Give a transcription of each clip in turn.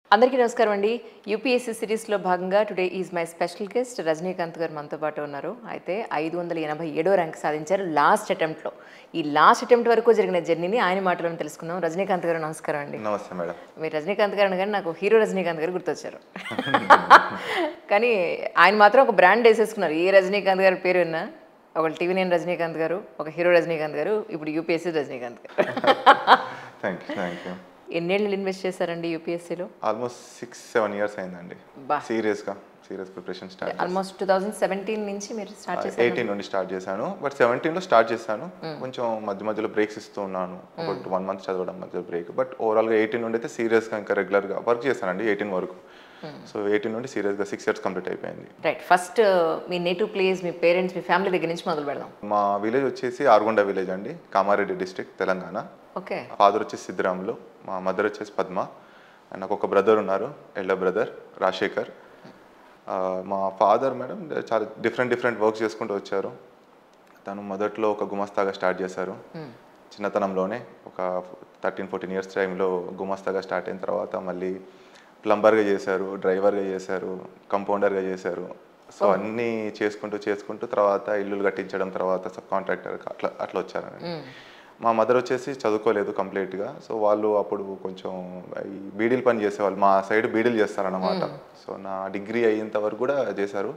అందరికీ నమస్కారం అండి యూపీఎస్సీ సిరీస్లో భాగంగా today is my special guest Rajinikanth గారు మనతో పాటు ఉన్నారు అయితే ఐదు వందల ఎనభై ఏడో ర్యాంక్ సాధించారు లాస్ట్ అటెంప్ట్లో ఈ లాస్ట్ అటెంప్ట్ వరకు జరిగిన జర్నీని ఆయన మాటలను తెలుసుకుందాం రజనీకాంత్ గారు నమస్కారం అండి నమస్తే మేడం మీరు రజనీకాంత్ గారు అనగానే నాకు హీరో రజనీకాంత్ గారు గుర్తొచ్చారు కానీ ఆయన మాత్రం ఒక బ్రాండ్ వేసేసుకున్నారు ఏ రజనీకాంత్ గారి పేరు విన్నా ఒకళ్ళు టీవీ నేను రజనీకాంత్ గారు ఒక హీరో రజనీకాంత్ గారు ఇప్పుడు యూపీఎస్సీ రజనీకాంత్ గారు థ్యాంక్ యూ థ్యాంక్ యూ ఎన్నేళ్ళు ఇన్వెస్ట్ చేశారండి యూపీఎస్సీలో ఆల్మోస్ట్ సిక్స్ సెవెన్ ఇయర్స్ అయిందండి బా. సీరియస్గా serious preparation start almost two thousand seventeen నుంచి మీరు స్టార్ట్ చేశారు ఎయిటీన్ నుండి స్టార్ట్ చేశాను బట్ సెవెంటీన్లో స్టార్ట్ చేశాను కొంచెం మధ్య మధ్యలో బ్రేక్స్ ఇస్తూ ఉన్నాను ఒక వన్ మంత్ చదవడం మధ్య బ్రేక్ బట్ ఓవరాల్గా ఎయిటీన్ నుండి అయితే సీరియస్గా ఇంకా రెగ్యులర్గా వర్క్ చేశానండి ఎయిటీన్ వరకు సో ఎయిటీన్ నుండి సీరియస్గా సిక్స్ ఇయర్స్ కంప్లీట్ అయిపోయింది రైట్ ఫస్ట్ మీ నేటివ్ ప్లేస్ మీ పేరెంట్స్ మీ ఫ్యామిలీ దగ్గర నుంచి మొదలు పెడదాం మా విలేజ్ వచ్చేసి ఆర్గొండ విలేజ్ అండి Kamareddy district Telangana okay father వచ్చేసి సిద్ధరాములు మా మదర్ వచ్చేసి పద్మ అండ్ నాకు ఒక బ్రదర్ ఉన్నారు ఎల్డర్ బ్రదర్ రాజశేఖర్ ఆ, మా ఫాదర్ మేడం చాలా డిఫరెంట్ డిఫరెంట్ వర్క్స్ చేసుకుంటూ వచ్చారు తను మొదట్లో ఒక గుమస్తాగా స్టార్ట్ చేశారు చిన్నతనంలోనే ఒక థర్టీన్ ఫోర్టీన్ ఇయర్స్ టైంలో గుమస్తాగా స్టార్ట్ అయిన తర్వాత మళ్ళీ ప్లంబర్గా చేశారు డ్రైవర్గా చేశారు కంపౌండర్గా చేశారు సో అన్నీ చేసుకుంటూ చేసుకుంటూ తర్వాత ఇల్లులు కట్టించడం తర్వాత సబ్ కాంట్రాక్టర్ అట్లా అట్లా వచ్చారండి మా మదర్ వచ్చేసి చదువుకోలేదు కంప్లీట్గా సో వాళ్ళు అప్పుడు కొంచెం ఈ బీడీలు పని చేసేవాళ్ళు మా సైడ్ బీడీలు చేస్తారన్నమాట సో నా డిగ్రీ అయ్యేంత వరకు కూడా చేశారు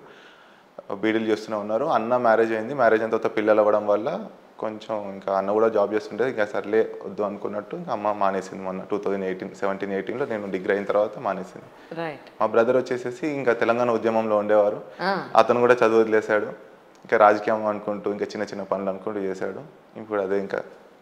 బీడీలు చేస్తూనే ఉన్నారు అన్న మ్యారేజ్ అయింది మ్యారేజ్ అయిన తర్వాత పిల్లలు అవ్వడం వల్ల కొంచెం ఇంకా అన్న కూడా జాబ్ చేస్తుంటే ఇంకా సర్లే వద్దు అనుకున్నట్టు ఇంకా అమ్మ మానేసింది మొన్న టూ థౌజండ్ ఎయిటీన్ సెవెంటీన్ ఎయిటీన్లో నేను డిగ్రీ అయిన తర్వాత మానేసింది రైట్ మా బ్రదర్ వచ్చేసేసి ఇంకా తెలంగాణ ఉద్యమంలో ఉండేవారు అతను కూడా చదువు వదిలేశాడు ఇంకా రాజకీయం అనుకుంటూ ఇంకా చిన్న చిన్న పనులు అనుకుంటూ చేశాడు ఇప్పుడు అదే ఇంకా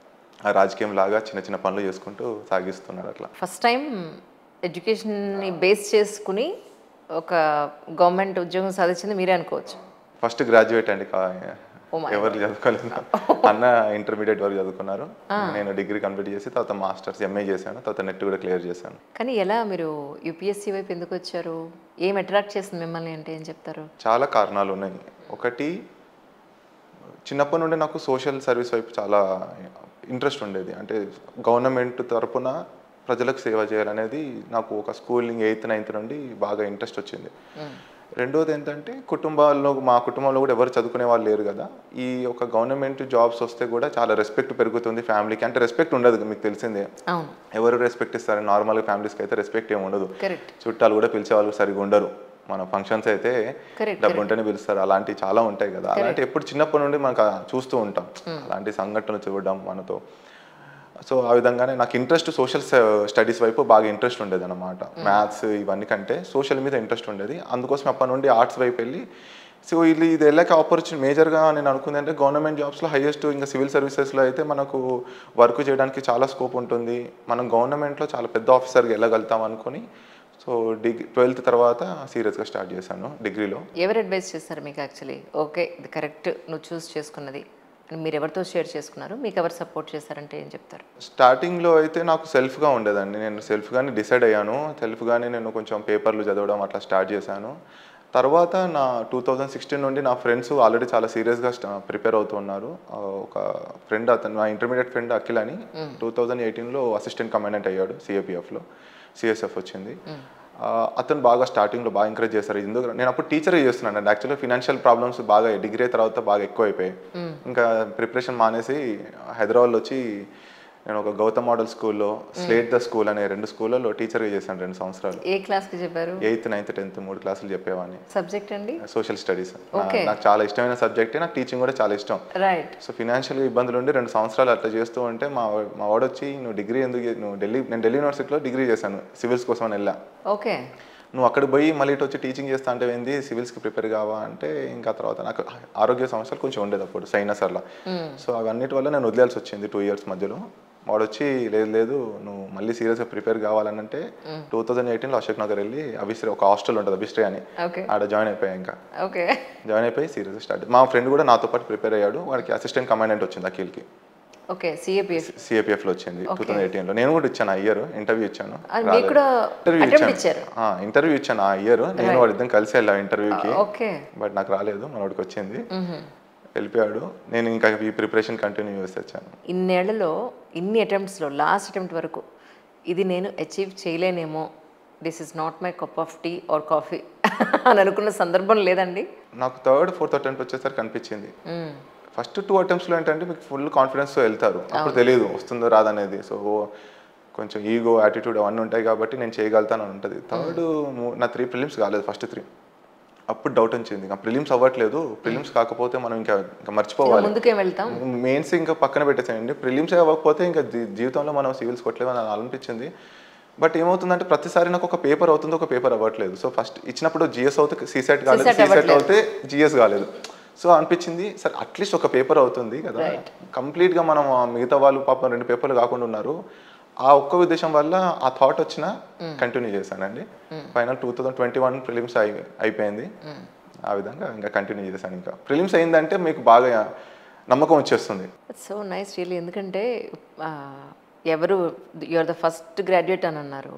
ఆ రాజకీయం లాగా చిన్న చిన్న పనులు చేసుకుంటూ సాగిస్తున్నాడు అట్లా ఫస్ట్ టైం ఎడ్యుకేషన్ని బేస్ చేసుకుని ఒక గవర్నమెంట్ ఉద్యోగం సాధించింది మీరే అనుకోవచ్చు ఫస్ట్ గ్రాడ్యుయేట్ అండి కా- Oh my ఎవరు చదువుకోలేదు అన్న ఇంటర్మీడియట్ వరకు చదువుకున్నారు నేను డిగ్రీ కంప్లీట్ చేసి తర్వాత మాస్టర్స్ ఎంఏ చేశాను తర్వాత నెట్ కూడా క్లియర్ చేశాను కానీ ఎలా మీరు యూపీఎస్సీ వైపు ఎందుకు వచ్చారు ఏం అట్రాక్ట్ చేస్తుంది మిమ్మల్ని అంటే ఏం చెప్తారు చాలా కారణాలు ఉన్నాయి ఒకటి చిన్నప్పటి నుండి నాకు సోషల్ సర్వీస్ వైపు చాలా ఇంట్రెస్ట్ ఉండేది అంటే గవర్నమెంట్ తరపున ప్రజలకు సేవ చేయాలనేది నాకు ఒక స్కూలింగ్ ఎయిత్ నైన్త్ నుండి బాగా ఇంట్రెస్ట్ వచ్చింది రెండోది ఏంటంటే కుటుంబాల్లో మా కుటుంబంలో కూడా ఎవరు చదువుకునే వాళ్ళు లేరు కదా ఈ ఒక గవర్నమెంట్ జాబ్స్ వస్తే కూడా చాలా రెస్పెక్ట్ పెరుగుతుంది ఫ్యామిలీకి అంటే రెస్పెక్ట్ ఉండదు మీకు తెలిసిందే అవును ఎవరు రెస్పెక్ట్ ఇస్తారు నార్మల్గా ఫ్యామిలీస్కి అయితే రెస్పెక్ట్ ఏమి ఉండదు కరెక్ట్ చుట్టాలు కూడా పిలిచే వాళ్ళు సరిగా ఉండరు మన ఫంక్షన్స్ అయితే Correct, డబ్బు ఉంటేనే పిలుస్తారు అలాంటివి చాలా ఉంటాయి కదా అలాంటి ఎప్పుడు చిన్నప్పటి నుండి మనకు ఆ చూస్తూ ఉంటాం అలాంటి సంఘటనలు చూడడం మనతో సో ఆ విధంగానే నాకు ఇంట్రెస్ట్ సోషల్ స్టడీస్ వైపు బాగా ఇంట్రెస్ట్ ఉండేది అనమాట మ్యాథ్స్ ఇవన్నీ కంటే సోషల్ మీద ఇంట్రెస్ట్ ఉండేది అందుకోసం అప్పటి నుండి ఆర్ట్స్ వైపు వెళ్ళి సో ఇది ఇది వెళ్ళాక ఆపర్చునిటీ మేజర్గా నేను అనుకుంది అంటే గవర్నమెంట్ జాబ్స్లో హైయెస్ట్ ఇంకా సివిల్ సర్వీసెస్లో అయితే మనకు వర్క్ చేయడానికి చాలా స్కోప్ ఉంటుంది మనం గవర్నమెంట్లో చాలా పెద్ద ఆఫీసర్గా వెళ్ళగలుగుతాం అనుకొని సో డిగ్రీ ట్వెల్త్ తర్వాత సీరియస్గా స్టార్ట్ చేశాను డిగ్రీలో ఎవరు అడ్వైస్ చేస్తారు మీకు యాక్చువల్లీ ఓకే ఇది కరెక్ట్ నువ్వు చూస్ చేసుకున్నది అని మీరు ఎవరితో షేర్ చేసుకున్నారు మీకు ఎవరు సపోర్ట్ చేశారంటే ఏం చెప్తారు స్టార్టింగ్లో అయితే నాకు సెల్ఫ్గా ఉండేదండి నేను సెల్ఫ్గానే డిసైడ్ అయ్యాను సెల్ఫ్గానే నేను కొంచెం పేపర్లు చదవడం అట్లా స్టార్ట్ చేశాను తర్వాత నా టూ థౌజండ్ సిక్స్టీన్ నుండి నా ఫ్రెండ్స్ ఆల్రెడీ చాలా సీరియస్గా ప్రిపేర్ అవుతున్నారు ఆ, ఒక ఫ్రెండ్ అతను నా ఇంటర్మీడియట్ ఫ్రెండ్ అఖిల్ అని టూ థౌజండ్ ఎయిటీన్లో అసిస్టెంట్ కమాండెంట్ అయ్యాడు సిఏపిఎఫ్లో సిఎస్ఎఫ్ వచ్చింది ఆ, అతను బాగా స్టార్టింగ్లో బాగా ఎంకరేజ్ చేశారు ఎందుకు నేను అప్పుడు టీచర్ చేస్తున్నాను అండి యాక్చువల్గా ఫినాన్షియల్ ప్రాబ్లమ్స్ బాగా డిగ్రీ తర్వాత బాగా ఎక్కువ అయిపోయాయి ఇంకా ప్రిపరేషన్ మానేసి హైదరాబాద్లో వచ్చి నేను ఒక గౌతమ్ మోడల్ స్కూల్లో స్లేట్ ద స్కూల్ అనే రెండు స్కూళ్ళలో టీచర్గా చేశాను రెండు సంవత్సరాలు ఏ క్లాస్కి చెప్పారు ఎయిత్ నైన్త్ టెన్త్ మూడు క్లాసులు చెప్పేవాడిని సబ్జెక్ట్ అండి సోషల్ స్టడీస్ Okay. నాకు చాలా ఇష్టమైన సబ్జెక్టే నాకు టీచింగ్ కూడా చాలా ఇష్టం రైట్ సో ఫినాన్షియల్గా ఇబ్బందులు ఉండి రెండు సంవత్సరాలు అట్లా చేస్తూ ఉంటే మా వా- మా వాడు వచ్చి నువ్వు డిగ్రీ ఎందుకు చే- నువ్వు ఢిల్లీ నేను ఢిల్లీ యూనివర్సిటీలో డిగ్రీ చేశాను సివిల్స్ కోసం అని వెళ్ళా ఓకే నువ్వు అక్కడ పోయి మళ్ళీ ఇటు వచ్చి టీచింగ్ చేస్తా అంటే ఏంది సివిల్స్కి ప్రిపేర్ కావా అంటే ఇంకా తర్వాత నాకు ఆరోగ్య సమస్యలు కొంచెం ఉండేది అప్పుడు సైనస్ అలా సో అవన్నిటి వల్ల నేను వదిలేయాల్సి వచ్చింది టూ ఇయర్స్ మధ్యలో వాడు వచ్చి లేదు లేదు నువ్వు మళ్ళీ సీరియస్గా ప్రిపేర్ కావాలని అంటే టూ థౌజండ్ ఎయిటీన్లో అశోక్ నగర్ వెళ్ళి అభిశ్రీ ఒక హాస్టల్ ఉంటుంది అభిశ్రీ అని ఓకే ఆడ జాయిన్ అయిపోయా ఇంకా ఓకే జాయిన్ అయిపోయి సీరియస్ స్టార్ట్ మా ఫ్రెండ్ కూడా నాతో పాటు ప్రిపేర్ అయ్యాడు వాడికి అసిస్టెంట్ కమాండెంట్ వచ్చింది అఖిల్కి ఓకే సిఏపిఎఫ్ సిఏపిఎఫ్లో వచ్చింది టూ థౌసండ్ ఎయిటీన్లో నేను కూడా ఇచ్చాను ఆ ఇయర్ ఇంటర్వ్యూ ఇచ్చాను మీకు కూడా ఇంటర్వ్యూ అటెంప్ట్ ఇచ్చారు ఇచ్చాను ఇంటర్వ్యూ ఇచ్చాను ఆ ఇయర్ నేను వాడు ఇద్దరం కలిసి వెళ్ళాం ఇంటర్వ్యూకి ఓకే బట్ నాకు రాలేదు మనోడికి వచ్చింది వెళ్ళిపోయాడు నేను ఇంకా ఈ ప్రిపరేషన్ కంటిన్యూ చేసి వచ్చాను ఇన్నేళ్లలో ఇన్ని అటెంప్ట్స్లో లాస్ట్ అటెంప్ట్ వరకు ఇది నేను అచీవ్ చేయలేనేమో this is not my cup of tea or coffee అని అనుకున్న సందర్భం లేదండి నాకు థర్డ్ ఫోర్త్ అటెంప్ట్ వచ్చేసరికి అనిపించింది మ్మ్. ఫస్ట్ టూ అటెంప్ట్స్లో ఏంటంటే మీకు ఫుల్ కాన్ఫిడెన్స్తో వెళ్తారు అప్పుడు తెలియదు వస్తుందో రాదనేది సో కొంచెం ఈగో యాటిట్యూడ్ అవన్నీ ఉంటాయి కాబట్టి నేను చేయగలుగుతాను అని ఉంటుంది థర్డ్ నా త్రీ ప్రిలిమ్స్ కాలేదు ఫస్ట్ త్రీ అప్పుడు డౌట్ వచ్చింది ఇంకా ప్రిలిమ్స్ అవ్వట్లేదు ప్రిలిమ్స్ కాకపోతే మనం ఇంకా ఇంకా మర్చిపోవాలి ముందుకేం వెళ్తాం మెయిన్స్ ఇంకా పక్కన పెట్టేసేయండి ప్రిలిమ్స్ అవ్వకపోతే ఇంకా జీ- జీవితంలో మనం సివిల్స్ కొట్టలేము అని అనిపించింది బట్ ఏమవుతుందంటే ప్రతిసారి నాకు ఒక పేపర్ అవుతుంది ఒక పేపర్ అవ్వట్లేదు సో ఫస్ట్ ఇచ్చినప్పుడు జిఎస్ అవుతే సీసెట్ కాలేదు CSET సీసెట్ అవుతే జిఎస్ కాలేదు సో అనిపించింది సరే అట్లీస్ట్ ఒక పేపర్ అవుతుంది కదా కంప్లీట్ గా మనం ఆ మిగతా వాళ్ళు పాపం రెండు పేపర్లు కాకుండా ఉన్నారు ఆ ఒక్క ఉద్దేశం వల్ల ఆ థాట్ వచ్చిన కంటిన్యూ చేశానండి final two thousand twenty one prelims అయిపోయింది ఆ విధంగా ఇంకా కంటిన్యూ చేశాను ఇంకా ప్రిలిమ్స్ అయిందంటే మీకు బాగా నమ్మకం వచ్చేస్తుంది సో నైస్ రియల్లీ ఎందుకంటే ఆ, ఎవరు you are the first graduate అని అన్నారు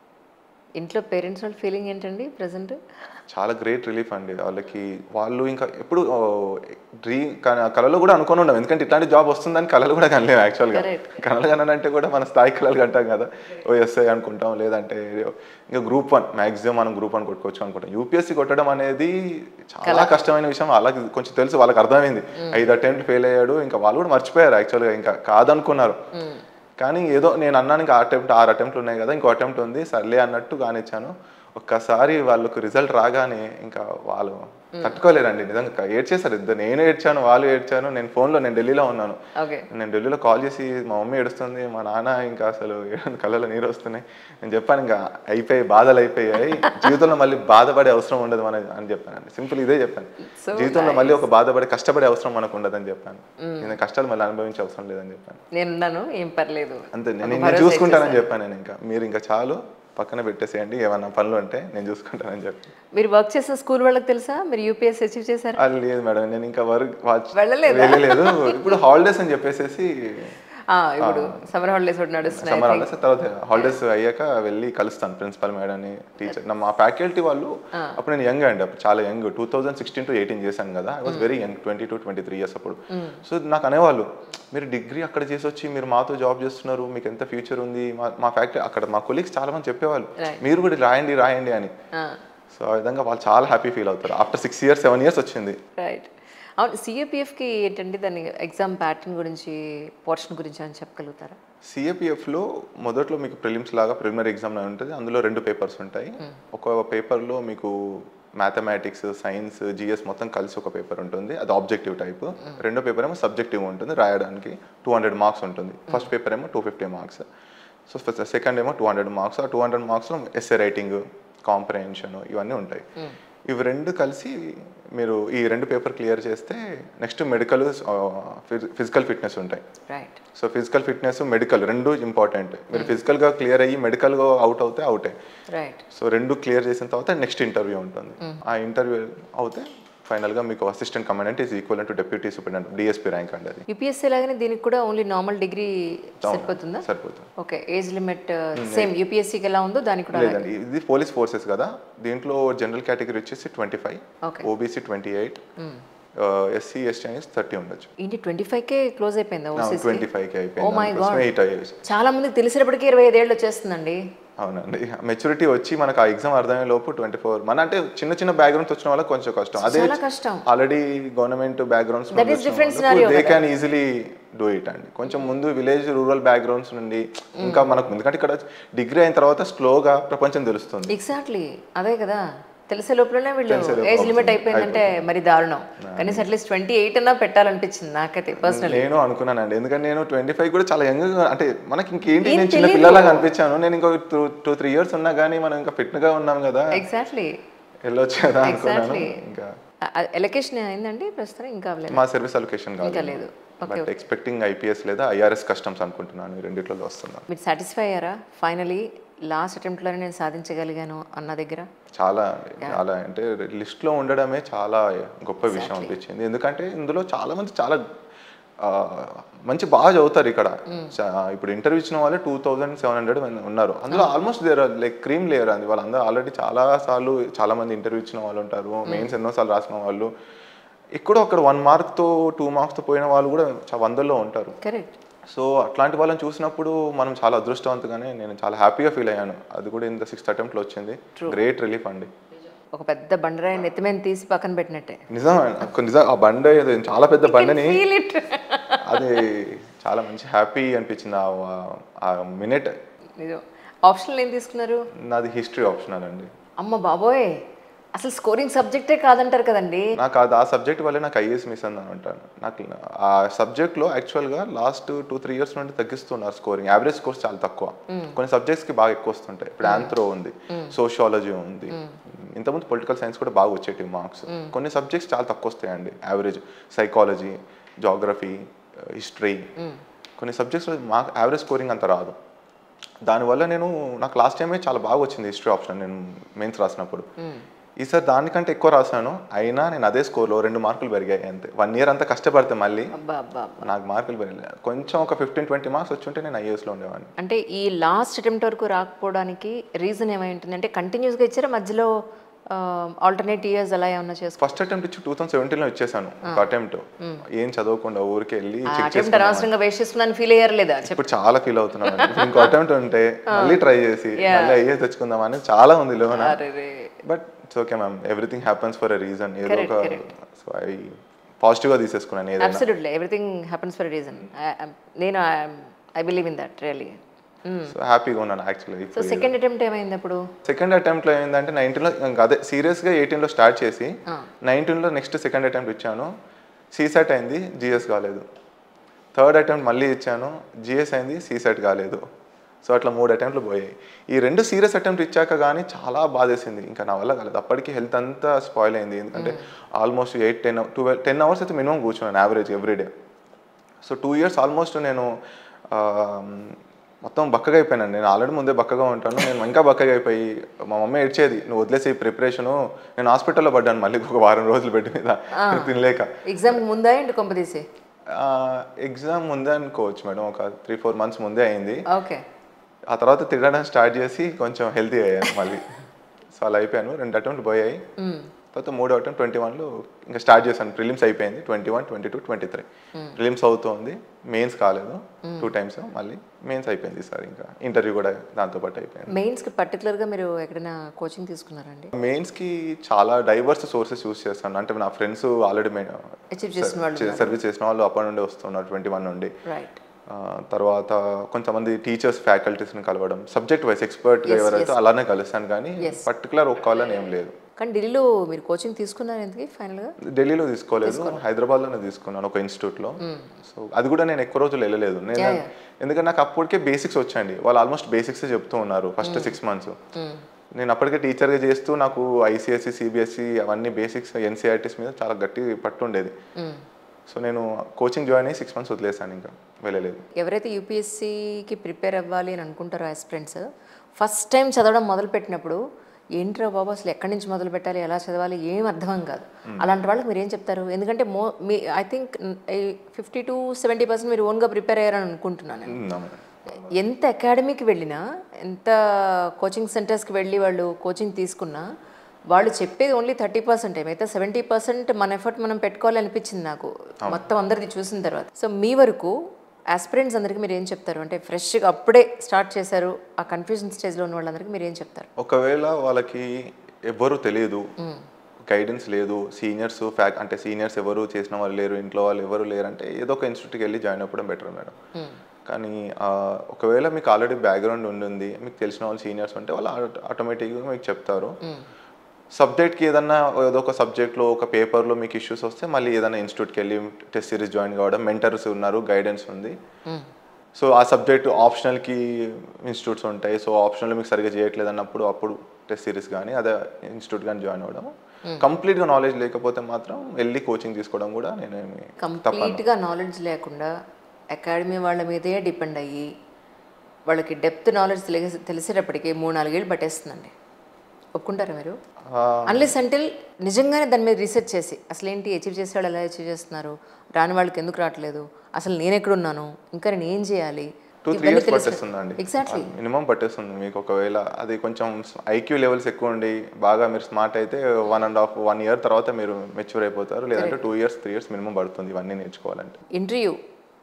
ఇంట్లో పేరెంట్స్ వాళ్ళ ఫీలింగ్ ఏంటండి ప్రజెంట్ చాలా గ్రేట్ రిలీఫ్ అండి వాళ్ళకి వాళ్ళు ఇంకా ఎప్పుడు డ్రీమ్ కళలో కూడా అనుకుని ఉన్నాం ఎందుకంటే ఇట్లాంటి జాబ్ వస్తుందని కళలు కూడా కనలేము యాక్చువల్గా Correct. కళలు కనాలంటే కూడా మన స్థాయి కళలు కంటాం కదా ఓ ఎస్ఐ అనుకుంటాం లేదంటే ఇంకా గ్రూప్ వన్ మ్యాక్సిమం మనం గ్రూప్ వన్ కొట్టుకోవచ్చు అనుకుంటాం యూపీఎస్సీ కొట్టడం అనేది చాలా కష్టమైన విషయం వాళ్ళకి కొంచెం తెలుసు వాళ్ళకి అర్థమైంది ఐదు అటెంప్ట్ ఫెయిల్ అయ్యాడు ఇంకా వాళ్ళు కూడా మర్చిపోయారు యాక్చువల్గా ఇంకా కాదనుకున్నారు కానీ ఏదో నేను అన్నాను ఇంకా అటెంప్ట్ ఆరు అటెంప్ట్లు ఉన్నాయి కదా ఇంకో అటెంప్ట్ ఉంది సర్లే అన్నట్టు కానిచ్చాను ఒక్కసారి వాళ్ళకు రిజల్ట్ రాగానే ఇంకా వాళ్ళు తట్టుకోలేరండి నిజంగా ఏడ్చేశారు ఇద్దరు నేను ఏడ్చాను వాళ్ళు ఏడ్చాను నేను ఫోన్లో నేను ఢిల్లీలో ఉన్నాను ఓకే నేను ఢిల్లీలో కాల్ చేసి మా మమ్మీ ఏడుస్తుంది మా నాన్న ఇంకా అసలు కళ్ళలో నీరు వస్తున్నాయి నేను చెప్పాను ఇంకా అయిపోయి బాధలు అయిపోయాయి జీవితంలో మళ్ళీ బాధపడే అవసరం ఉండదు మన అని చెప్పానండి సింపుల్ ఇదే చెప్పాను So జీవితంలో మళ్ళీ ఒక బాధపడే కష్టపడే అవసరం మనకు ఉండదని చెప్పాను నేను కష్టాలు మళ్ళీ అనుభవించే అవసరం లేదని చెప్పాను నేనున్నాను ఏం పర్లేదు అంతే ఒక నేను నేను భరోసా చూసుకుంటానని చెప్పాను నేను ఇంకా మీరు ఇంకా చాలు పక్కన పెట్టేసేయండి ఏమన్నా పనులు ఉంటే నేను చూసుకుంటానని చెప్పి మీరు వర్క్ చేసిన స్కూల్ వాళ్ళకి తెలుసా మీరు యూపీఎస్ అచీవ్ చేశారు అది లేదు మేడం నేను ఇంకా వర్క్ వాచ్ వెళ్ళలేదా? వెళ్ళలేదు ఇప్పుడు హాలిడేస్ అని చెప్పేసేసి ఆ, ఇప్పుడు సమ్మర్ హాలిడేస్ ఒకటి నడుస్తున్నాయి సమ్మర్ హాలిడేస్ తర్వాత హాలిడేస్ అయ్యాక వెళ్ళి కలుస్తాను ప్రిన్సిపల్ మేడంని టీచర్ మా ఫ్యాకల్టీ వాళ్ళు అప్పుడు నేను యంగ్ అండి అప్పుడు చాలా young two thousand sixteen to eighteen చేశాను కదా I was very young twenty two twenty three years అప్పుడు సో నాకు అనేవాళ్ళు మీరు డిగ్రీ అక్కడ చేసి వచ్చి మీరు మాతో జాబ్ చేస్తున్నారు మీకు ఎంత ఫ్యూచర్ ఉంది మా మా ఫ్యాక్టరీ అక్కడ మా కొలీగ్స్ చాలా మంది చెప్పేవాళ్ళు మీరు కూడా రాయండి రాయండి అని సో ఆ విధంగా వాళ్ళు చాలా హ్యాపీ ఫీల్ అవుతారు after six years seven years వచ్చింది రైట్ అవును సిఏపిఎఫ్కి ఏంటండి దాని ఎగ్జామ్ ప్యాటర్న్ గురించి పోర్షన్ గురించి అని చెప్పగలుగుతారా సిఏపిఎఫ్లో మొదట్లో మీకు ప్రిలిమ్స్ లాగా ప్రిలిమినరీ ఎగ్జామ్ అని ఉంటుంది అందులో రెండు పేపర్స్ ఉంటాయి ఒక పేపర్లో మీకు మ్యాథమెటిక్స్ సైన్స్ జిఎస్ మొత్తం కలిసి ఒక పేపర్ ఉంటుంది అది ఆబ్జెక్టివ్ టైప్ రెండో పేపర్ ఏమో సబ్జెక్టివ్ ఉంటుంది రాయడానికి టూ హండ్రెడ్ మార్క్స్ ఉంటుంది ఫస్ట్ పేపర్ ఏమో two fifty marks so second ఏమో టూ హండ్రెడ్ మార్క్స్ ఆ టూ హండ్రెడ్ మార్క్స్లో ఎస్ఏ రైటింగ్ కాంప్రహెన్షన్ ఇవన్నీ ఉంటాయి ఇవి రెండు కలిసి మీరు ఈ రెండు పేపర్ క్లియర్ చేస్తే నెక్స్ట్ మెడికల్ ఫిజికల్ ఫిట్నెస్ ఉంటాయి right so physical fitness medical రెండు ఇంపార్టెంట్ మీరు ఫిజికల్గా క్లియర్ అయ్యి మెడికల్గా అవుట్ అవుతే అవుటే రైట్ సో రెండు క్లియర్ చేసిన తర్వాత నెక్స్ట్ ఇంటర్వ్యూ ఉంటుంది ఆ ఇంటర్వ్యూ అవుతే ఫైనల్గా మీకు assistant commandant is equal to deputy superintendent DSP rank అండి అది యూపీఎస్సీ లాగానే దీనికి కూడా ఓన్లీ నార్మల్ డిగ్రీ సరిపోతుందా సరిపోతుంది ఓకే ఏజ్ లిమిట్ సేమ్ యూపీఎస్సీకి ఎలా ఉందో దానికి కూడా లేదండి ఇది పోలీస్ ఫోర్సెస్ కదా దీంట్లో జనరల్ కేటగిరీ వచ్చేసి twenty five Okay. OBC twenty eight SC ST అనేది థర్టీ ఉండొచ్చు ఏంటి ట్వంటీ ఫైవ్కే క్లోజ్ అయిపోయిందా ఓసీసీ ట్వంటీ ఫైవ్కి Oh my అయిపోయింది ఎయిట్ అయ్యేసి చాలా మందికి తెలిసినప్పటికీ ఇరవై ఐదేళ్ళు వచ్చేస్తుందండి అవునండి మెచ్యూరిటీ వచ్చి మనకు ఆ ఎగ్జామ్ అర్థమయ్యే లోపు ట్వంటీ ఫోర్ మన అంటే చిన్న చిన్న బ్యాక్గ్రౌండ్స్ వచ్చిన వాళ్ళకి కొంచెం కష్టం అదే చాలా కష్టం already government backgrounds That is different scenario they can easily do it అండి కొంచెం ముందు విలేజ్ రూరల్ బ్యాక్గ్రౌండ్స్ నుండి ఇంకా మనకు ఎందుకంటే ఇక్కడ డిగ్రీ అయిన తర్వాత స్లోగా ప్రపంచం తెలుస్తుంది ఎగ్జాక్ట్లీ అదే కదా తెలిసే లోపలనే వీళ్ళు తెలిసే లోపల ఏజ్ లిమిట్ అయిపోయిందంటే మరి దారుణం కనీసం అట్లీస్ట్ ట్వంటీ ఎయిట్ అన్నా పెట్టాలనిపించింది నాకైతే పర్సనల్ నేను అనుకున్నానండి ఎందుకంటే నేను ట్వంటీ ఫైవ్ కూడా చాలా యంగ్ అంటే మనకి ఇంకేంటి ఏం నేను చిన్న తెలీదు. పిల్లలాగా అనిపించాను నేను ఇంకో టూ టూ త్రీ ఇయర్స్ ఉన్నా కానీ మనం ఇంకా fit గా ఉన్నాం కదా ఎగ్జాక్ట్లీ వెళ్ళొచ్చు కదా అనుకున్నాను Exactly. ఇంకా ఎలకేషన్ అయిందండి ప్రస్తుతం ఇంకా అవ్వలేదు మా సర్వీస్ అలొకేషన్ కాదు ఇంకా లేదు బట్ ఎక్స్పెక్టింగ్ ఐపీఎస్ లేదా ఐఆర్ఎస్ కస్టమ్స్ అనుకుంటున్నాను ఈ రెండిట్లో వస్తున్నాను మీరు సాటిస్ఫై అయ్యారా ఫైనలీ లాస్ట్ అటెంప్ట్లోనే నేను సాధించగలిగాను అన్న దగ్గర చాలా అండి చాలా అంటే లిస్ట్లో ఉండడమే చాలా గొప్ప విషయం అనిపించింది ఎందుకంటే ఇందులో చాలా మంది చాలా ఆ, మంచి బాగా చదువుతారు ఇక్కడ చా- ఇప్పుడు ఇంటర్వ్యూ ఇచ్చిన వాళ్ళే టూ థౌజండ్ సెవెన్ హండ్రెడ్ ఉన్నారు అందులో almost they're like cream layer అంది వాళ్ళందరూ ఆల్రెడీ చాలా సార్లు చాలా మంది ఇంటర్వ్యూ ఇచ్చిన వాళ్ళు ఉంటారు మెయిన్స్ ఎన్నోసార్లు రాసిన వాళ్ళు ఎక్కడో అక్కడ వన్ మార్క్తో టూ మార్క్స్తో పోయిన వాళ్ళు కూడా చా- వందల్లో ఉంటారు కరెక్ట్ సో అట్లాంటి వాళ్ళని చూసినప్పుడు మనం చాలా అదృష్టవంతుగానే నేను చాలా హ్యాపీగా ఫీల్ అయ్యాను అది కూడా ఇంత సిక్స్త్ అటెంప్ట్లో వచ్చింది గ్రేట్ రిలీఫ్ అండి ఒక పెద్ద బండరాయి నెత్తిమీద తీసి పక్కన పెట్టినట్టే నిజం ఒక నిజం ఆ బండ ఏదో చాలా పెద్ద బండని ఫీల్ ఇట్ అది చాలా మంచి హ్యాపీ అనిపించింది ఆ- ఆ మినిట్ నిజం ఆప్షన్లు ఏం తీసుకున్నారు నాది హిస్టరీ ఆప్షనల్ అండి అమ్మ బాబోయ్ అసలు స్కోరింగ్ సబ్జెక్టే కాదంటారు కదండి నాకు అది ఆ సబ్జెక్ట్ వల్లే నాకు ఐఏఎస్ మిస్ అని అంటాను నాకు ఆ సబ్జెక్ట్లో యాక్చువల్గా లాస్ట్ టూ త్రీ ఇయర్స్ నుండి తగ్గిస్తున్నారు స్కోరింగ్ యావరేజ్ స్కోర్స్ చాలా తక్కువ కొన్ని సబ్జెక్ట్స్కి బాగా ఎక్కువ వస్తుంటాయి ఇప్పుడు ఆంథ్రో ఉంది సోషియాలజీ ఉంది ఇంతకుముందు పొలిటికల్ సైన్స్ కూడా బాగా వచ్చేటి మార్క్స్ కొన్ని సబ్జెక్ట్స్ చాలా తక్కువ వస్తాయండి యావరేజ్ సైకాలజీ జాగ్రఫీ హిస్టరీ కొన్ని సబ్జెక్ట్స్ మార్క్ యావరేజ్ స్కోరింగ్ అంత రాదు దానివల్ల నేను నాకు లాస్ట్ టైమే చాలా బాగా వచ్చింది హిస్టరీ ఆప్షన్ నేను మెయిన్స్ రాసినప్పుడు ఈసారి దానికంటే ఎక్కువ రాశాను అయినా నేను అదే స్కోర్లో రెండు మార్కులు పెరిగాయి అంతే వన్ ఇయర్ అంతా కష్టపడితే మళ్ళీ అబ్బా అబ్బా అబ్బా. నాకు మార్కులు పెరగలేదు కొంచెం ఒక ఫిఫ్టీన్ ట్వంటీ మార్క్స్ వచ్చి ఉంటే నేను ఐఏఎస్లో ఉండేవాడిని అంటే ఈ లాస్ట్ అటెంప్ట్ వరకు రాకపోవడానికి రీజన్ ఏమై ఉంటుంది అంటే కంటిన్యూస్గా ఇచ్చారా మధ్యలో ఆల్టర్నేట్ ఇయర్స్ అలా ఏమన్నా చేసుకో ఫస్ట్ అటెంప్ట్ ఇచ్చి టూ థౌసండ్ సెవెంటీన్లో ఇచ్చేసాను ఒక అటెంప్ట్ ఏం చదవకుండా ఊరికి వెళ్ళి చెక్ అటెంప్ట్ అనవసరంగా వేస్ట్ చేసుకున్నాను ఫీల్ అయ్యారు లేదా చెప్పు ఇప్పుడు చాలా ఫీల్ అవుతున్నాను ఇంకో అటెంప్ట్ ఉంటే మళ్ళీ ట్రై చేసి మళ్ళీ ఐఏఎస్ తెచ్చుకుందాం అని చాలా ఉంది లోన అరే but it's okay ma'am everything happens for a reason ఏదో ఒక సో ఐ పాజిటివ్గా తీసేసుకున్నాను ఏదైనా absolutely everything happens for reason నేను I believe in that really so హ్యాపీగా ఉన్నాను యాక్చువల్లీ సో సెకండ్ అటెంప్ట్ ఏమైంది అప్పుడు సెకండ్ అటెంప్ట్లో ఏంటంటే నైన్టీన్లో ఇంకా అదే సీరియస్గా ఎయిటీన్లో స్టార్ట్ చేసి నైన్టీన్లో నెక్స్ట్ సెకండ్ అటెంప్ట్ ఇచ్చాను సీసెట్ అయింది జిఎస్ కాలేదు థర్డ్ అటెంప్ట్ మళ్ళీ ఇచ్చాను జిఎస్ అయింది సీసెట్ కాలేదు సో అట్లా మూడు అటెంప్ట్లు పోయాయి ఈ రెండు సీరియస్ అటెంప్ట్ ఇచ్చాక కానీ చాలా బాధేసింది ఇంకా నా వల్ల కాలేదు అప్పటికి హెల్త్ అంతా స్పాయిల్ అయింది ఎందుకంటే almost eight ten twelve ten hours అయితే మినిమం కూర్చున్నాను average everyday so two years almost నేను ఆ, మొత్తం బక్కగా అయిపోయాను నేను ఆల్రెడీ ముందే బక్కగా ఉంటాను నేను ఇంకా బక్కగా అయిపోయి మా మమ్మీ ఏడ్చేది నువ్వు వదిలేసి ప్రిపరేషను నేను హాస్పిటల్లో పడ్డాను మళ్ళీ ఒక వారం రోజులు బెడ్ మీద తినలేక ఎగ్జామ్ ముందా ఏంటి కొంపదీసి ఎగ్జామ్ ముందే అనుకోవచ్చు మేడం ఒక త్రీ ఫోర్ మంత్స్ ముందే అయింది ఓకే ఆ తర్వాత తిరగడం స్టార్ట్ చేసి కొంచెం హెల్తీ అయ్యాను మళ్ళీ సో అలా అయిపోయాను రెండు అటెంప్ట్ పోయాయి తర్వాత మూడో అటెంప్ట్ ట్వంటీ వన్లో ఇంకా స్టార్ట్ చేశాను ప్రిలిమ్స్ అయిపోయింది twenty one twenty two twenty three prelims అవుతుంది మెయిన్స్ కాలేదు టూ టైమ్స్ మళ్ళీ మెయిన్స్ అయిపోయింది సార్ ఇంకా ఇంటర్వ్యూ కూడా దాంతోపాటు అయిపోయింది మెయిన్స్కి పర్టికులర్గా మీరు ఎక్కడైనా కోచింగ్ తీసుకున్నారండి మెయిన్స్కి చాలా డైవర్స్ సోర్సెస్ యూస్ చేస్తాను అంటే నా ఫ్రెండ్స్ ఆల్రెడీ అచీవ్ చేసిన వాళ్ళు సర్వీస్ చేసిన వాళ్ళు అప్పటి నుండి వస్తున్నారు ట్వంటీ వన్ నుండి రైట్ ఆ, తర్వాత కొంతమంది టీచర్స్ ఫ్యాకల్టీస్ని కలవడం సబ్జెక్ట్ వైస్ ఎక్స్పర్ట్గా ఎవరైతే అలానే కలుస్తాను కానీ పర్టికులర్ ఒక్క వాళ్ళని ఏం లేదు కానీ ఢిల్లీలో మీరు కోచింగ్ తీసుకున్నారు ఎందుకు ఫైనల్గా ఢిల్లీలో తీసుకోలేదు హైదరాబాద్లోనే తీసుకున్నాను ఒక ఇన్స్టిట్యూట్లో సో అది కూడా నేను ఎక్కువ రోజులు వెళ్ళలేదు నేను ఎందుకంటే నాకు అప్పటికే బేసిక్స్ వచ్చండి వాళ్ళు ఆల్మోస్ట్ బేసిక్స్ చెప్తూ ఉన్నారు ఫస్ట్ సిక్స్ మంత్స్ నేను అప్పటికే టీచర్గా చేస్తూ నాకు ఐసీఎస్సి సిబిఎస్ఈ అవన్నీ బేసిక్స్ ఎన్సీఆర్టీస్ మీద చాలా గట్టి పట్టు ఉండేది సో నేను కోచింగ్ జాయిన్ అయ్యి సిక్స్ మంత్స్ వదిలేసాను ఇంకా వెళ్ళలేదు ఎవరైతే యూపీఎస్సీకి ప్రిపేర్ అవ్వాలి అని అనుకుంటారో ఆస్పిరెంట్స్ ఫస్ట్ టైం చదవడం మొదలుపెట్టినప్పుడు ఏంట్రా బాబు అసలు ఎక్కడి నుంచి మొదలు పెట్టాలి ఎలా చదవాలి ఏం అర్థం కాదు అలాంటి వాళ్ళకి మీరు ఏం చెప్తారు ఎందుకంటే మో మీ I think fifty to seventy percent మీరు ఓన్గా ప్రిపేర్ అయ్యారని అనుకుంటున్నాను నేను. ఉన్నాము. ఎంత అకాడమీకి వెళ్ళినా ఎంత కోచింగ్ సెంటర్స్కి వెళ్ళి వాళ్ళు కోచింగ్ తీసుకున్నా వాళ్ళు చెప్పేది ఓన్లీ థర్టీ పర్సెంట్ మిగతా సెవెంటీ పర్సెంట్ మన ఎఫర్ట్ మనం పెట్టుకోవాలి అనిపించింది నాకు మొత్తం అందరిది చూసిన తర్వాత సో మీ వరకు ఆస్పిరెంట్స్ అందరికీ మీరు ఏం చెప్తారు అంటే ఫ్రెష్గా అప్పుడే స్టార్ట్ చేశారు ఆ కన్ఫ్యూజన్ స్టేజ్లో ఉన్న వాళ్ళందరికీ మీరు ఏం చెప్తారు ఒకవేళ వాళ్ళకి ఎవ్వరు తెలియదు గైడెన్స్ లేదు సీనియర్స్ ఫ్యాక్ అంటే సీనియర్స్ ఎవరు చేసిన వాళ్ళు లేరు ఇంట్లో వాళ్ళు ఎవరు లేరు అంటే ఏదో ఒక ఇన్స్టిట్యూట్కి వెళ్ళి జాయిన్ అవ్వడం బెటర్ మేడం కానీ ఆ, ఒకవేళ మీకు ఆల్రెడీ బ్యాక్గ్రౌండ్ ఉండింది మీకు తెలిసిన వాళ్ళు సీనియర్స్ ఉంటే వాళ్ళు ఆటోమేటిక్గా మీకు చెప్తారు సబ్జెక్ట్కి ఏదన్నా ఏదో ఒక సబ్జెక్ట్లో ఒక పేపర్లో మీకు ఇష్యూస్ వస్తే మళ్ళీ ఏదైనా ఇన్స్టిట్యూట్కి వెళ్ళి టెస్ట్ సిరీస్ జాయిన్ కావడం మెంటర్స్ ఉన్నారు గైడెన్స్ ఉంది సో ఆ సబ్జెక్ట్ ఆప్షనల్కి ఇన్స్టిట్యూట్స్ ఉంటాయి సో ఆప్షనల్ మీకు సరిగ్గా చేయట్లేదు అన్నప్పుడు అప్పుడు టెస్ట్ సిరీస్ కానీ అదే ఇన్స్టిట్యూట్ కానీ జాయిన్ అవ్వడం కంప్లీట్గా నాలెడ్జ్ లేకపోతే మాత్రం వెళ్ళి కోచింగ్ తీసుకోవడం కూడా నేనేమి కంప్లీట్గా నాలెడ్జ్ లేకుండా అకాడమీ వాళ్ళ మీదే డిపెండ్ అయ్యి వాళ్ళకి డెప్త్ నాలెడ్జ్ తెలిసి తెలిసేటప్పటికి మూడు నాలుగేళ్ళు పట్టేస్తుందండి ఒప్పుకుంటారా మీరు అన్లెస్ అంటిల్ నిజంగానే దాని మీద రీసెర్చ్ చేసి అసలు ఏంటి అచీవ్ చేసే వాళ్ళు ఎలా అచీవ్ చేస్తున్నారు రాని వాళ్ళకి ఎందుకు రావట్లేదు అసలు నేను ఎక్కడున్నాను ఇంకా నేను ఏం చేయాలి టూ త్రీ ఇయర్స్ పట్టేస్తుందండి ఎగ్జాక్ట్లీ మినిమం పట్టేస్తుంది మీకు ఒకవేళ అది కొంచెం ఐక్యూ లెవెల్స్ ఎక్కువ ఉండి బాగా మీరు స్మార్ట్ అయితే one and half one year తర్వాత మీరు మెచ్యూర్ అయిపోతారు లేదంటే two years three years minimum పడుతుంది ఇవన్నీ నేర్చుకోవాలంటే ఇంటర్వ్యూ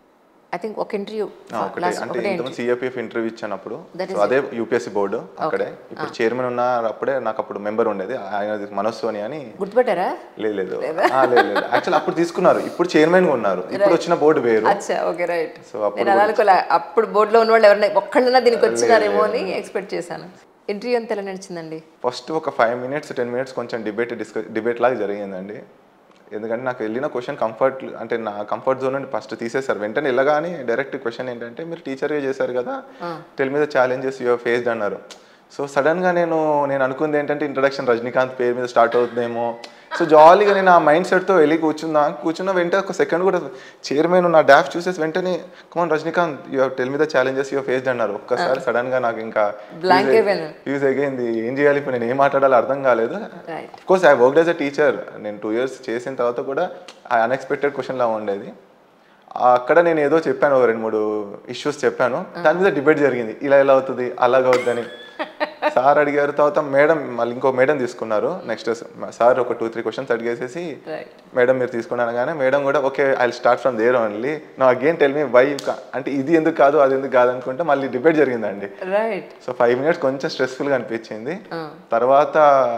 ఐ థింక్ ఒక ఇంటర్వ్యూ ఆ, ఒకటే అంటే ఇంతకుముందు సిఏపిఎఫ్ ఇంటర్వ్యూ ఇచ్చినప్పుడు That సో అదే యూపీఎస్సీ బోర్డు అక్కడే ఇప్పుడు చైర్మన్ ఉన్న అప్పుడే నాకు అప్పుడు మెంబర్ ఉండేది ఆయన మనోజ్ సోని అని గుర్తుపెట్టారా లేదు లేదు ఆ, లేదు లేదు యాక్చువల్ అప్పుడు తీసుకున్నారు ఇప్పుడు చైర్మన్ గా ఉన్నారు ఇప్పుడు వచ్చిన బోర్డు వేరు అచ్చా ఓకే రైట్ సో అప్పుడు నేను అలా అనుకోలే అప్పుడు బోర్డులో ఉన్న వాళ్ళు ఎవరైనా ఒక్కళ్ళన్నా దీనికి వచ్చినారేమో అని ఎక్స్పెక్ట్ చేశాను ఇంటర్వ్యూ అంతా ఎలా నడిచిందండి ఫస్ట్ ఒక ఫైవ్ మినిట్స్ టెన్ మినిట్స్ కొంచెం డిబేట్ డిస్కస్ డిబేట్ లాగా జరిగిందండి ఎందుకంటే నాకు వెళ్ళిన క్వశ్చన్ కంఫర్ట్ అంటే నా కంఫర్ట్ జోన్ నుండి ఫస్ట్ తీసేశారు వెంటనే వెళ్ళగానే డైరెక్ట్ క్వశ్చన్ ఏంటంటే మీరు టీచర్గా చేశారు కదా tell me the challenges your faced అన్నారు సో సడన్గా నేను నేను అనుకుంది ఏంటంటే ఇంట్రడక్షన్ రజనీకాంత్ పేరు మీద స్టార్ట్ అవుతుందేమో సో జాలీగా నేను ఆ మైండ్ సెట్తో వెళ్ళి కూర్చున్నా కూర్చున్న వెంటనే ఒక సెకండ్ కూడా చైర్మన్ నా డాఫ్ చూసేసి వెంటనే come on Rajinikanth your tell me the challenges your faced అన్నారు ఒక్కసారి సడన్గా నాకు ఇంకా Blank అయిపోయింది. యూజ్ అయ్యింది ఏం చేయాలి ఇప్పుడు నేను ఏం మాట్లాడాలో అర్థం కాలేదు right course I work as a teacher నేను టూ ఇయర్స్ చేసిన తర్వాత కూడా ఆ అన్ఎక్స్పెక్టెడ్ క్వశ్చన్ లా ఉండేది ఆ అక్కడ నేను ఏదో చెప్పాను ఒక రెండు మూడు ఇష్యూస్ చెప్పాను దాని మీద డిబేట్ జరిగింది ఇలా ఎలా అవుతుంది అలాగ అవుతుందని సార్ అడిగారు తర్వాత మేడం మళ్ళీ ఇంకో మేడం తీసుకున్నారు నెక్స్ట్ సార్ ఒక టూ త్రీ క్వశ్చన్స్ అడిగేసేసి రైట్ మేడం మీరు తీసుకున్నాను కానీ మేడం కూడా okay I start from there only నా అగైన్ టెల్ మీ వై అంటే ఇది ఎందుకు కాదు అది ఎందుకు కాదు అనుకుంటే మళ్ళీ డిబేట్ జరిగిందండి రైట్ సో ఫైవ్ మినిట్స్ కొంచెం స్ట్రెస్ఫుల్గా అనిపించింది తర్వాత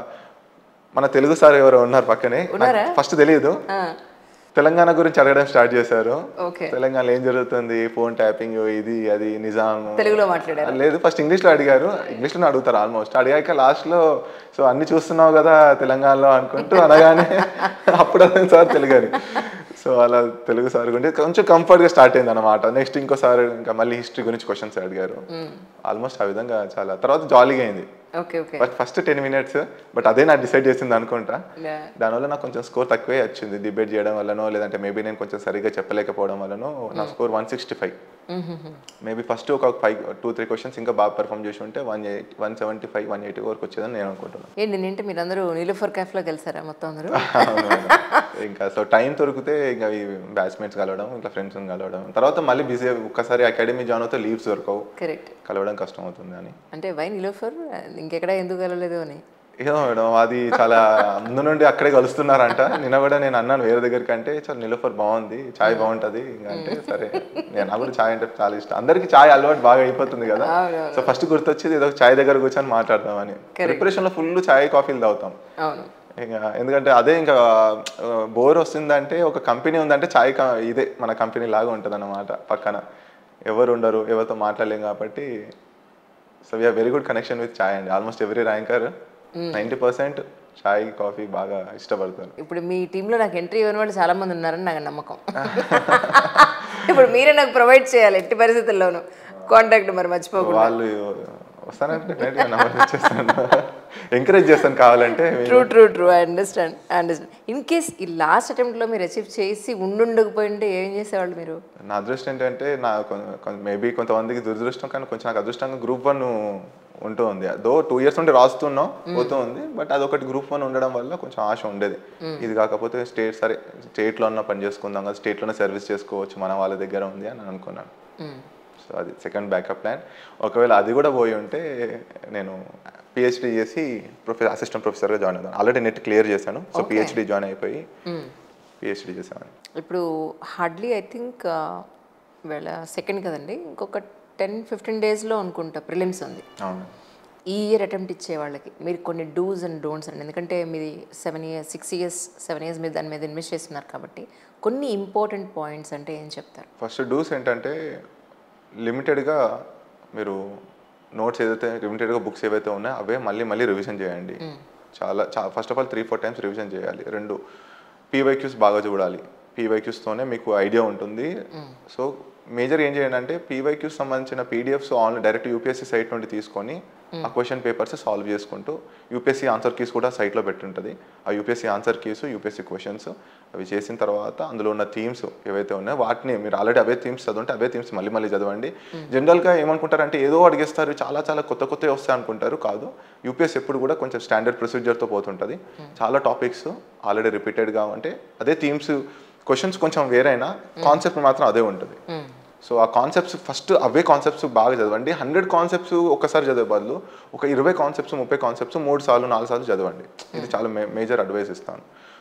మన తెలుగు సార్ ఎవరో ఉన్నారు పక్కనే ఉన్నారా? ఫస్ట్ తెలియదు తెలంగాణ గురించి అడగడం స్టార్ట్ చేశారు ఓకే తెలంగాణలో ఏం జరుగుతుంది ఫోన్ ట్యాపింగ్ ఇది అది నిజాం తెలుగులో మాట్లాడారు లేదు ఫస్ట్ ఇంగ్లీష్లో అడిగారు ఇంగ్లీష్లో అడుగుతారు ఆల్మోస్ట్ అడిగాక లాస్ట్లో సో అన్ని చూస్తున్నావు కదా తెలంగాణలో అనుకుంటూ అనగానే అప్పుడు అదే సార్ తెలుగు అని సో అలా తెలుగు సార్ గురించి కొంచెం కంఫర్ట్గా స్టార్ట్ అయింది అనమాట నెక్స్ట్ ఇంకోసారి ఇంకా మళ్ళీ హిస్టరీ గురించి క్వశ్చన్స్ అడిగారు ఆల్మోస్ట్ ఆ విధంగా చాలా తర్వాత జాలీగా అయింది okay okay but first ten minutes but అదే నాకు డిసైడ్ చేసింది అనుకుంటా దానివల్ల నాకు కొంచెం స్కోర్ తక్కువే వచ్చింది డిబేట్ చేయడం వల్లనో లేదంటే మేబీ నేను కొంచెం సరిగ్గా చెప్పలేకపోవడం వల్లనో నా score one sixty five maybe first ఒక ఫైవ్ టూ త్రీ క్వశ్చన్స్ ఇంకా బాగా పెర్ఫామ్ చేసి ఉంటే one eight one seventy five one eighty వరకు వచ్చేదని నేను అనుకుంటున్నాను ఏంటి నేంటి మీరందరూ నీలోఫర్ క్యాఫ్లో కలిసారా మొత్తం అందరూ అవును మేడం. ఇంకా సో టైం దొరికితే ఇంకా ఈ బ్యాచ్మేట్స్ కలవడం ఇంకా ఫ్రెండ్స్ కలవడం తర్వాత మళ్ళీ బిజీ ఒక్కసారి అకాడమీ జాయిన్ అవుతే లీవ్స్ దొరకవు కరెక్ట్ కలవడం కష్టం అవుతుంది అని అంటే వై నీలోఫర్ ఇంకెక్కడ ఎందుకు వెళ్ళలేదు అని ఏదో మేడం అది చాలా ముందు నుండి అక్కడే కలుస్తున్నారంట నిన్న కూడా నేను అన్నాను వేరే దగ్గరికి అంటే చాలా నిలోఫర్ బాగుంది చాయ్ బాగుంటది ఇంకా అంటే సరే నేను నాకు కూడా చాయ్ అంటే చాలా ఇష్టం అందరికి చాయ్ అలవాటు బాగా అయిపోతుంది కదా అవునవును. సో ఫస్ట్ గుర్తొచ్చేది ఏదో చాయ్ దగ్గర కూర్చొని మాట్లాడదామని ప్రిపరేషన్ లో ఫుల్ చాయ్ కాఫీలు తాగుతాం అవును ఇంకా ఎందుకంటే అదే ఇంకా బోర్ వస్తుందంటే ఒక కంపెనీ ఉందంటే చాయ్ క- ఇదే మన కంపెనీ లాగా ఉంటుంది అన్నమాట పక్కన ఎవరు ఉండరు ఎవరితో మాట్లాడలేం కాబట్టి so we are very good connection with chai అండి almost every ranker ninety percent chai coffee బాగా ఇష్టపడతారు ఇప్పుడు మీ టీంలో నాకు ఎంట్రీ ఇవ్వని వాళ్ళు చాలా మంది ఉన్నారని నాకు నమ్మకం ఇప్పుడు మీరే నాకు ప్రొవైడ్ చేయాలి ఎట్టి పరిస్థితుల్లోనూ కాంటాక్ట్ మరి మర్చిపోకుండా వాళ్ళు వస్తానంటే డెఫినెట్గా నెంబర్ ఇచ్చేస్తాను ఎంకరేజ్ చేస్తాను కావాలంటే మీరు- true true true I understand I understand in case ఈ లాస్ట్ అటెంప్ట్లో మీరు అచీవ్ చేసి ఉండుండకపోయింటే ఏం చేసేవాళ్ళు మీరు నా అదృష్టం ఏంటంటే నా మేబీ కొంతమందికి దురదృష్టం కానీ కొంచెం నాకు అదృష్టంగా గ్రూప్ వన్ ఉంటూ ఉంది దో టూ ఇయర్స్ నుండి రాస్తున్నాం పోతూ ఉంది బట్ అదొకటి గ్రూప్ వన్ ఉండడం వల్ల కొంచెం ఆశ ఉండేది ఇది కాకపోతే స్టేట్ సరే స్టేట్లో ఉన్న పని చేసుకుందాం కదా స్టేట్లోనే సర్వీస్ చేసుకోవచ్చు మన వాళ్ళ దగ్గర ఉంది అని అనుకున్నాను సో అది సెకండ్ బ్యాకప్ ప్లాన్ ఒకవేళ అది కూడా పోయి ఉంటే నేను పిహెచ్డి చేసి ప్రొఫెసర్ అసిస్టెంట్ ప్రొఫెసర్గా జాయిన్ అవుతాను ఆల్రెడీ నెట్ క్లియర్ చేశాను సో పిహెచ్డి జాయిన్ అయిపోయి పిహెచ్డి చేశాను ఇప్పుడు హార్డ్లీ ఐ థింక్ వీళ్ళ సెకండ్ కదండి ఇంకొక టెన్ ఫిఫ్టీన్ డేస్లో అనుకుంటా ప్రిలిమ్స్ ఉంది అవును ఈ ఇయర్ అటెంప్ట్ ఇచ్చే వాళ్ళకి మీరు కొన్ని డూస్ అండ్ డోంట్స్ అండి ఎందుకంటే మీది seven years six years seven years మీద దాని మీద ఇన్వెస్ట్ చేస్తున్నారు కాబట్టి కొన్ని ఇంపార్టెంట్ పాయింట్స్ అంటే ఏం చెప్తారు ఫస్ట్ డూస్ ఏంటంటే లిమిటెడ్గా మీరు నోట్స్ ఏదైతే లిమిటెడ్గా బుక్స్ ఏవైతే ఉన్నాయో అవే మళ్ళీ మళ్ళీ రివిజన్ చేయండి చాలా చా first of all three four times revision చేయాలి రెండు పీవైక్యూస్ బాగా చూడాలి పీవైక్యూస్తోనే మీకు ఐడియా ఉంటుంది సో మేజర్ ఏం చేయండి అంటే పీవైక్యూస్ సంబంధించిన PDFs online direct UPSC site నుండి తీసుకొని ఆ క్వశ్చన్ పేపర్స్ సాల్వ్ చేసుకుంటూ యూపీఎస్సీ ఆన్సర్ కీస్ కూడా సైట్లో పెట్టుంటుంది ఆ UPSC answer keys UPSC questions అవి చేసిన తర్వాత అందులో ఉన్న థీమ్స్ ఏవైతే ఉన్నాయో వాటిని మీరు ఆల్రెడీ అవే థీమ్స్ చదవంటే అవే థీమ్స్ మళ్ళీ మళ్ళీ చదవండి జనరల్గా ఏమనుకుంటారంటే ఏదో అడిగేస్తారు చాలా చాలా కొత్త కొత్తవి వస్తాయి అనుకుంటారు కాదు యూపీఎస్ ఎప్పుడు కూడా కొంచెం స్టాండర్డ్ ప్రొసీజర్తో పోతుంటుంది చాలా టాపిక్స్ ఆల్రెడీ రిపీటెడ్గా ఉంటే అదే థీమ్స్ క్వశ్చన్స్ కొంచెం వేరైనా కాన్సెప్ట్ మాత్రం అదే ఉంటుంది సో ఆ కాన్సెప్ట్స్ ఫస్ట్ అవే కాన్సెప్ట్స్ బాగా చదవండి హండ్రెడ్ కాన్సెప్ట్స్ ఒక్కసారి చదివే బదులు ఒక ఇరవై కాన్సెప్ట్స్ ముప్పై కాన్సెప్ట్స్ మూడు సార్లు నాలుగు సార్లు చదవండి ఇది చాలా మే మేజర్ అడ్వైస్ ఇస్తాను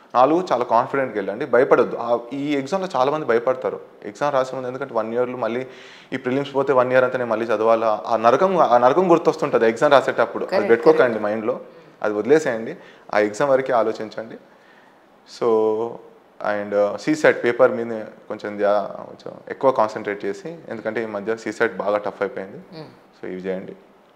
నాలుగు చాలా కాన్ఫిడెంట్గా వెళ్ళండి భయపడొద్దు ఆ- ఈ ఎగ్జామ్లో చాలా మంది భయపడతారు ఎగ్జామ్ రాసే ముందు ఎందుకంటే వన్ ఇయర్లో మళ్ళీ ఈ ప్రిలిమ్స్ పోతే వన్ ఇయర్ అంతా నేను మళ్ళీ చదవాలా ఆ నరకం ఆ నరకం గుర్తొస్తుంటుంది ఎగ్జామ్ రాసేటప్పుడు అది పెట్టుకోకండి మైండ్లో అది వదిలేసేయండి ఆ ఎగ్జామ్ వరకే ఆలోచించండి సో అండ్ సీసెట్ పేపర్ మీద కొంచెం ధ్యా- కొంచెం ఎక్కువ కాన్సన్ట్రేట్ చేసి ఎందుకంటే ఈ మధ్య సీసెట్ బాగా టఫ్ అయిపోయింది సో ఇవి చేయండి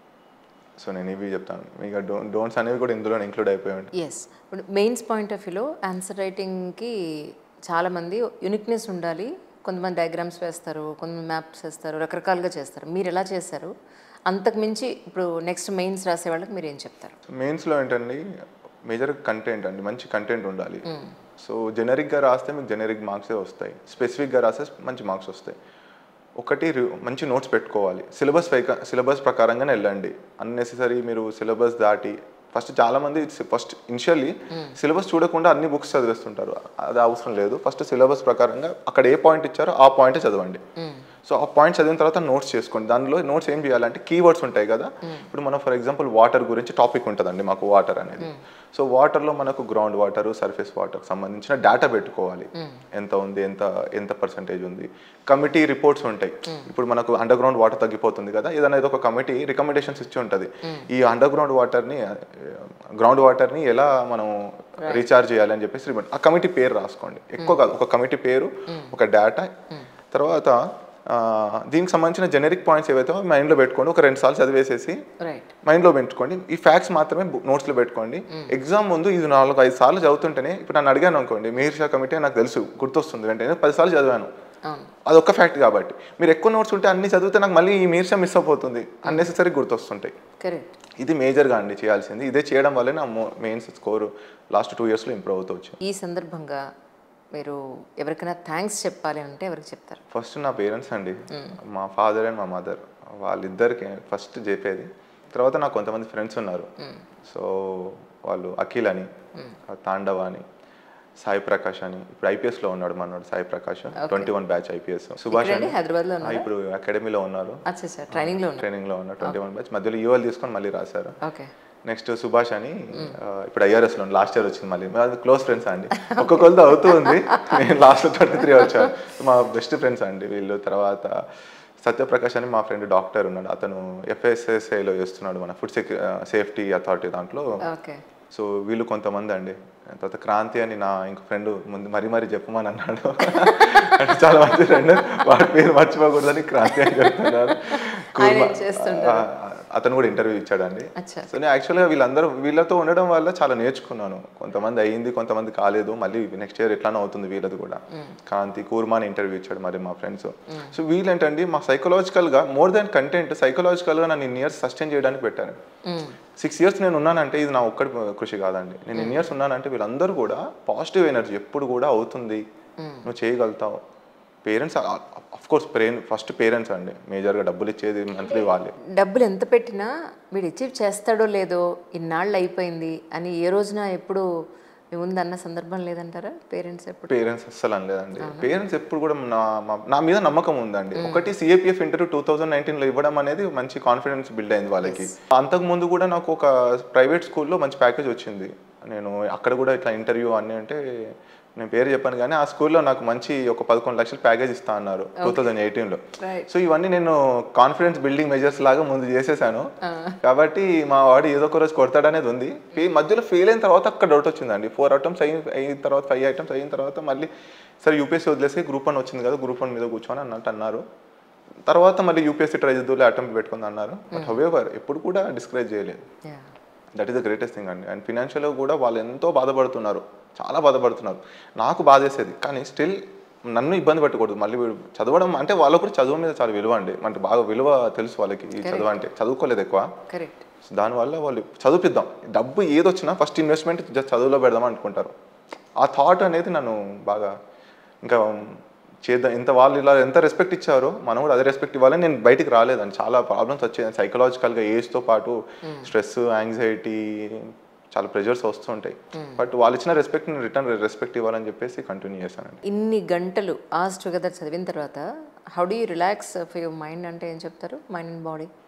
సో నేను ఇవి చెప్తాను మీకు డోన్ డోంట్స్ అనేవి కూడా ఇందులో ఇంక్లూడ్ అయిపోయి ఉంటాయి ఎస్ ఇప్పుడు మెయిన్స్ పాయింట్ ఆఫ్ వ్యూలో ఆన్సర్ రైటింగ్కి చాలామంది యునిక్నెస్ ఉండాలి కొంతమంది డయాగ్రామ్స్ వేస్తారు కొంతమంది మ్యాప్స్ వేస్తారు రకరకాలుగా చేస్తారు మీరు ఎలా చేస్తారు అంతకు మించి ఇప్పుడు నెక్స్ట్ మెయిన్స్ రాసే వాళ్ళకి మీరు ఏం చెప్తారు మెయిన్స్లో ఏంటండి మేజర్ కంటెంట్ అండి మంచి కంటెంట్ ఉండాలి సో జెనరిక్గా రాస్తే మీకు జెనరిక్ మార్క్సే వస్తాయి స్పెసిఫిక్గా రాస్తే మంచి మార్క్స్ వస్తాయి ఒకటి రి- మంచి నోట్స్ పెట్టుకోవాలి సిలబస్ సిలబస్ ప్రకారంగానే వెళ్ళండి అన్నెసెసరీ మీరు సిలబస్ దాటి ఫస్ట్ చాలా మంది ఫస్ట్ ఇనిషియల్లీ సిలబస్ చూడకుండా అన్ని బుక్స్ చదివేస్తుంటారు అది అవసరం లేదు ఫస్ట్ సిలబస్ ప్రకారంగా అక్కడ ఏ పాయింట్ ఇచ్చారో ఆ పాయింట్ చదవండి సో ఆ పాయింట్ చదివిన తర్వాత నోట్స్ చేసుకోండి దానిలో నోట్స్ ఏం చేయాలంటే కీవర్డ్స్ ఉంటాయి కదా ఇప్పుడు మనం ఫర్ ఎగ్జాంపుల్ వాటర్ గురించి టాపిక్ ఉంటుందండి మాకు వాటర్ అనేది సో వాటర్లో మనకు గ్రౌండ్ వాటర్ సర్ఫేస్ వాటర్ సంబంధించిన డేటా పెట్టుకోవాలి ఎంత ఉంది ఎంత ఎంత పర్సంటేజ్ ఉంది కమిటీ రిపోర్ట్స్ ఉంటాయి ఇప్పుడు మనకు అండర్ గ్రౌండ్ వాటర్ తగ్గిపోతుంది కదా ఏదైనా ఏదో ఒక కమిటీ రికమెండేషన్స్ ఇచ్చి ఉంటుంది ఈ అండర్ గ్రౌండ్ వాటర్ని గ్రౌండ్ వాటర్ని ఎలా మనం రీఛార్జ్ చేయాలి అని చెప్పేసి report. ఆ కమిటీ పేరు రాసుకోండి ఎక్కువ కాదు ఒక కమిటీ పేరు ఒక డేటా తర్వాత ఆ, దీనికి సంబంధించిన జెనరిక్ పాయింట్స్ ఏవైతే మైండ్లో పెట్టుకోండి ఒక రెండు సార్లు చదివేసేసి రైట్ మైండ్లో పెట్టుకోండి ఈ ఫ్యాక్ట్స్ మాత్రమే నోట్స్లో పెట్టుకోండి ఎగ్జామ్ ముందు ఇది నాలుగు ఐదు సార్లు చదువుతుంటేనే ఇప్పుడు నన్ను అడిగాను అనుకోండి మీర్ షా కమిటీ నాకు తెలుసు గుర్తొస్తుంది వెంటనే పది సార్లు చదివాను అవును అది ఒక్క ఫ్యాక్ట్ కాబట్టి మీరు ఎక్కువ నోట్స్ ఉంటే అన్ని చదివితే నాకు మళ్ళీ ఈ మీర్ షా మిస్ అయిపోతుంది అన్నెసరీ గుర్తొస్తుంటాయి కరెక్ట్ ఇది మేజర్గా అండి చేయాల్సింది ఇదే చేయడం వల్లే నా మెయిన్స్ స్కోర్ లాస్ట్ టూ ఇయర్స్లో ఇంప్రూవ్ అవుతూ వచ్చింది ఈ సందర్భంగా మీరు ఎవరికైనా థ్యాంక్స్ చెప్పాలి అంటే ఎవరికి చెప్తారు ఫస్ట్ నా పేరెంట్స్ అండి మా ఫాదర్ అండ్ మా మదర్ వాళ్ళిద్దరికి ఫస్ట్ చెప్పేది తర్వాత నాకు కొంతమంది ఫ్రెండ్స్ ఉన్నారు సో వాళ్ళు అఖిల్ అని తాండవ అని సాయి ప్రకాష్ అని ఇప్పుడు ఐపీఎస్ లో ఉన్నాడు మనోడు Sai Prakash twenty one batch IPS Subhash ఇక్కడండి అని హైదరాబాద్లో ఆ, ఇప్పుడు అకాడమీలో ఉన్నారు అచ్చా సార్ ట్రైనింగ్లో ఉన్నారు ట్రైనింగ్ లో ఉన్నారు ట్వంటీ వన్ బ్యాచ్ మధ్యలో యూఎల్ తీసుకొని మళ్ళీ రాశారు ఓకే నెక్స్ట్ సుభాష్ అని ఆ, ఇప్పుడు ఐఆర్ఎస్ లో లాస్ట్ ఇయర్ వచ్చింది మళ్ళీ అది క్లోజ్ ఫ్రెండ్స్ అండి ఒక్కొక్కరితో అవుతూ ఉంది నేను లాస్ట్ ట్వంటీ త్రీ వచ్చాను మా బెస్ట్ ఫ్రెండ్స్ అండి వీళ్ళు తర్వాత సత్యప్రకాష్ అని మా ఫ్రెండ్ డాక్టర్ ఉన్నాడు అతను ఎఫ్ఎస్ఎస్ఐలో చేస్తున్నాడు మన ఫుడ్ సెక్యూ సేఫ్టీ అథారిటీ దాంట్లో ఓకే సో వీళ్ళు కొంతమంది అండి తర్వాత క్రాంతి అని నా ఇంకో ఫ్రెండ్ ముందు మరీ మరీ చెప్పమని అన్నాడు అంటే చాలా మంది ఫ్రెండ్ వాడి పేరు మర్చిపోకూడదని క్రాంతి అని చెప్తున్నారు ఆయన ఏం కూర్మ- చేస్తుంటారు? ఆ, అతను కూడా ఇంటర్వ్యూ ఇచ్చాడండి అచ్చా సో నేను యాక్చువల్గా వీళ్ళందరూ వీళ్ళతో ఉండడం వల్ల చాలా నేర్చుకున్నాను కొంతమంది అయ్యింది కొంతమంది కాలేదు మళ్ళీ నెక్స్ట్ ఇయర్ ఎట్లానో అవుతుంది వీళ్ళది కూడా కాంతి కూర్మాని ఇంటర్వ్యూ ఇచ్చాడు మరి మా ఫ్రెండ్స్ సో వీళ్ళేంటండి మా సైకలాజికల్గా మోర్ దాన్ కంటెంట్ సైకలాజికల్గా నన్ను ఇన్ని ఇయర్స్ సస్టైన్ చేయడానికి పెట్టాను సిక్స్ ఇయర్స్ నేను ఉన్నానంటే ఇది నా ఒక్కడి కృషి కాదండి నేను ఇన్ని ఇయర్స్ ఉన్నానంటే వీళ్ళందరూ కూడా పాజిటివ్ ఎనర్జీ ఎప్పుడు కూడా అవుతుంది నువ్వు చేయగలుగుతావు parents of course first parents అండి మేజర్గా డబ్బులు ఇచ్చేది మంత్లీ వాళ్ళే డబ్బులు ఎంత పెట్టినా వీడు అచీవ్ చేస్తాడో లేదో ఇన్నాళ్ళు అయిపోయింది అని ఏ రోజున ఎప్పుడు మీ ముందు అన్న సందర్భం లేదంటారా పేరెంట్స్ ఎప్పుడు పేరెంట్స్ అస్సలు అనలేదండి పేరెంట్స్ ఎప్పుడు కూడా నా మా- నా మీద నమ్మకం ఉందండి ఒకటి సిఏపిఎఫ్ ఇంటర్వ్యూ టూ థౌజండ్ నైన్టీన్లో ఇవ్వడం అనేది మంచి కాన్ఫిడెన్స్ బిల్డ్ అయింది వాళ్ళకి అంతకు ముందు కూడా నాకు ఒక ప్రైవేట్ స్కూల్లో మంచి ప్యాకేజ్ వచ్చింది నేను అక్కడ కూడా ఇట్లా ఇంటర్వ్యూ అన్నీ అంటే నేను పేరు చెప్పాను కానీ ఆ స్కూల్లో నాకు మంచి ఒక పదకొండు లక్షల ప్యాకేజ్ ఇస్తా అన్నారు టూ థౌజండ్ ఎయిటీన్లో రైట్ సో ఇవన్నీ నేను కాన్ఫిడెన్స్ బిల్డింగ్ మెజర్స్ లాగా ముందు చేసేసాను కాబట్టి మా వాడు ఏదో ఒక రోజు కొడతాడనేది ఉంది ఈ మధ్యలో ఫెయిల్ అయిన తర్వాత అక్కడ డౌట్ వచ్చిందండి ఫోర్ ఐటమ్స్ అయిన అయిన తర్వాత ఫైవ్ ఐటమ్స్ అయిన తర్వాత మళ్ళీ సరే యూపీఎస్సీ వదిలేసి గ్రూప్ వన్ వచ్చింది కదా గ్రూప్ వన్ మీద కూర్చొని అన్నట్టు అన్నారు తర్వాత మళ్ళీ యూపీఎస్సీ ట్రై చేద్దులే అటెంప్ట్ పెట్టుకుంది అన్నారు బట్ హవెవర్ ఎప్పుడు కూడా డిస్కరేజ్ చేయలేదు yeah that is the greatest thing అండి అండ్ ఫినాన్షియల్గా కూడా వాళ్ళు ఎంతో బాధపడుతున్నారు చాలా బాధపడుతున్నారు నాకు బాధేసేది కానీ స్టిల్ నన్ను ఇబ్బంది పెట్టకూడదు మళ్ళీ వీడు చదవడం అంటే వాళ్ళకు కూడా చదువు మీద చాలా విలువ అండి అంటే బాగా విలువ తెలుసు వాళ్ళకి ఈ చదువు అంటే చదువుకోలేదు ఎక్కువ కరెక్ట్ సో దానివల్ల వాళ్ళు చదివిద్దాం డబ్బు ఏదొచ్చినా ఫస్ట్ ఇన్వెస్ట్మెంట్ జస్ట్ చదువులో పెడదాం అనుకుంటారు ఆ థాట్ అనేది నన్ను బాగా ఇంకా చేద్దాం ఇంత వాళ్ళు ఇలా ఎంత రెస్పెక్ట్ ఇచ్చారో మనం కూడా అదే రెస్పెక్ట్ ఇవ్వాలని నేను బయటికి రాలేదండి చాలా ప్రాబ్లమ్స్ వచ్చాయి సైకలాజికల్గా ఏజ్తో పాటు స్ట్రెస్ యాంగ్జైటీ చాలా ప్రెషర్స్ వస్తుంటాయి బట్ వాళ్ళు ఇచ్చిన రెస్పెక్ట్ నేను రిటర్న్ రెస్పెక్ట్ ఇవ్వాలని చెప్పేసి కంటిన్యూ చేశానండి ఇన్ని గంటలు ఆస్ టుగెదర్ చదివిన తర్వాత how do you relax for your mind అంటే ఏం చెప్తారు మైండ్ అండ్ బాడీ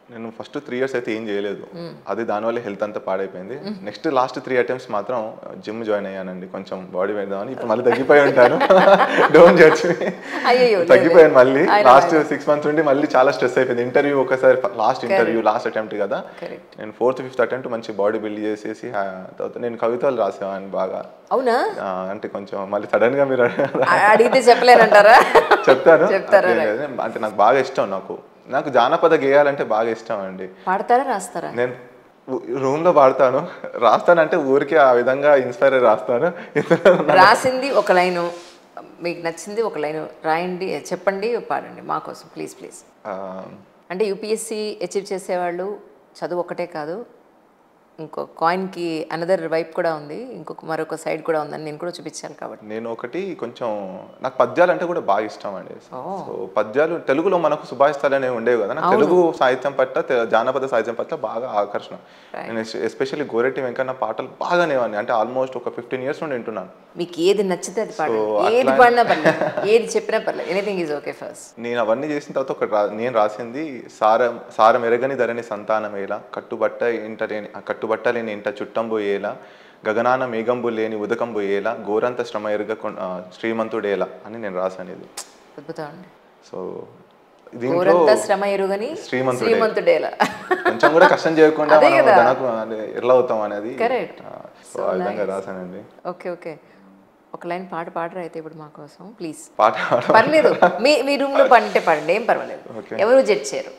నేను ఫస్ట్ త్రీ ఇయర్స్ అయితే ఏం చేయలేదు అది దానివల్ల హెల్త్ అంతా పాడైపోయింది నెక్స్ట్ లాస్ట్ త్రీ అటెంప్ట్స్ మాత్రం జిమ్ జాయిన్ అయ్యానండి కొంచెం బాడీ పెడదామని ఇప్పుడు మళ్ళీ తగ్గిపోయి ఉంటాను డోంట్ జడ్జ్ అయ్యయ్యో, లేదు, తగ్గిపోయాను మళ్ళీ I know, last six months నుండి మళ్ళీ చాలా స్ట్రెస్ అయిపోయింది ఇంటర్వ్యూ ఒకసారి లాస్ట్ ఇంటర్వ్యూ లాస్ట్ అటెంప్ట్ కదా Correct. నేను ఫోర్త్ ఫిఫ్త్ అటెంప్ట్ మంచి బాడీ బిల్డ్ చేసేసి ఆ, తర్వాత నేను కవితలు రాసేవాడిని బాగా అవునా ఆ, అంటే కొంచెం మళ్ళీ సడన్ గా మీరు అ- అడిగితే చెప్పలేనంటారా చెప్తాను చెప్తారా? అట్లేం లేదు. అంటే నాకు బాగా ఇష్టం నాకు నాకు జానపద గేయాలంటే బాగా ఇష్టం అండి పాడతారా రాస్తారా నేను రూమ్ లో పాడతాను రాస్తానంటే ఊరికి ఆ విధంగా ఇన్స్పైర్ అయ్యి రాస్తాను రాసింది ఒక లైను మీకు నచ్చింది ఒక లైను రాయండి చెప్పండి పాడండి మా కోసం ప్లీజ్ ప్లీజ్ ఆ, అంటే యూపీఎస్సీ అచీవ్ చేసేవాళ్ళు చదువు ఒకటే కాదు ఇంకో కాయిన్కి అనదర్ వైపు కూడా ఉంది ఇంకొక మరొక సైడ్ కూడా ఉందని నేను కూడా చూపించాను కాబట్టి నేను ఒకటి కొంచెం నాకు పద్యాలు అంటే కూడా బాగా ఇష్టం అండి సో పద్యాలు తెలుగులో మనకు సుభాషితాలు అనేవి ఉండేవి కదా నాకు తెలుగు సాహిత్యం పట్ల తె- జానపద సాహిత్యం పట్ల బాగా ఆకర్షణ నేను ఎస్పెషల్లీ గోరెట్టి వెంకన్న పాటలు బాగా నేవాడిని అంటే ఆల్మోస్ట్ ఒక ఫిఫ్టీన్ ఇయర్స్ నుండి వింటున్నాను మీకు ఏది నచ్చితే అది పాడండి ఏది పాడినా పర్లేదు ఏది చెప్పినా పర్లేదు ఎనీథింగ్ ఈజ్ ఓకే ఫస్ట్ నేను అవన్నీ చేసిన తర్వాత ఒక రా నేను రాసింది సారం సారం ఎరగని ధరని సంతానమేలా కట్టుబట్ట ఇంట లేని ఆ కట్టుబట్ట లేని ఇంట చుట్టంబు ఏలా గగనాన మేఘంబు లేని ఉదకంబు ఏలా గోరంత శ్రమ ఎరుగ కొన్- ఆ, శ్రీమంతుడేలా అని నేను రాశాను ఇది అద్భుతం అండి సో దీంట్లో ఊరంతా శ్రమ ఎరుగని శ్రీమంతుడే. శ్రీమంతుడేలా కొంచెం కూడా కష్టం చేయకుండా అదే మనం కదా. ధనకు అంటే ఎట్లా అవుతాం అనేది Correct. ఆ, సో ఆ విధంగా రాశానండి ఓకే ఓకే ఒక లైన్ పాట పాడరా అయితే ఇప్పుడు మా కోసం ప్లీజ్ పాట పాడడం పర్లేదు మీ మీ రూమ్ లో పాడంటే పాడండి ఏం పర్వాలేదు Okay. ఎవరు జడ్జ్ చేయరు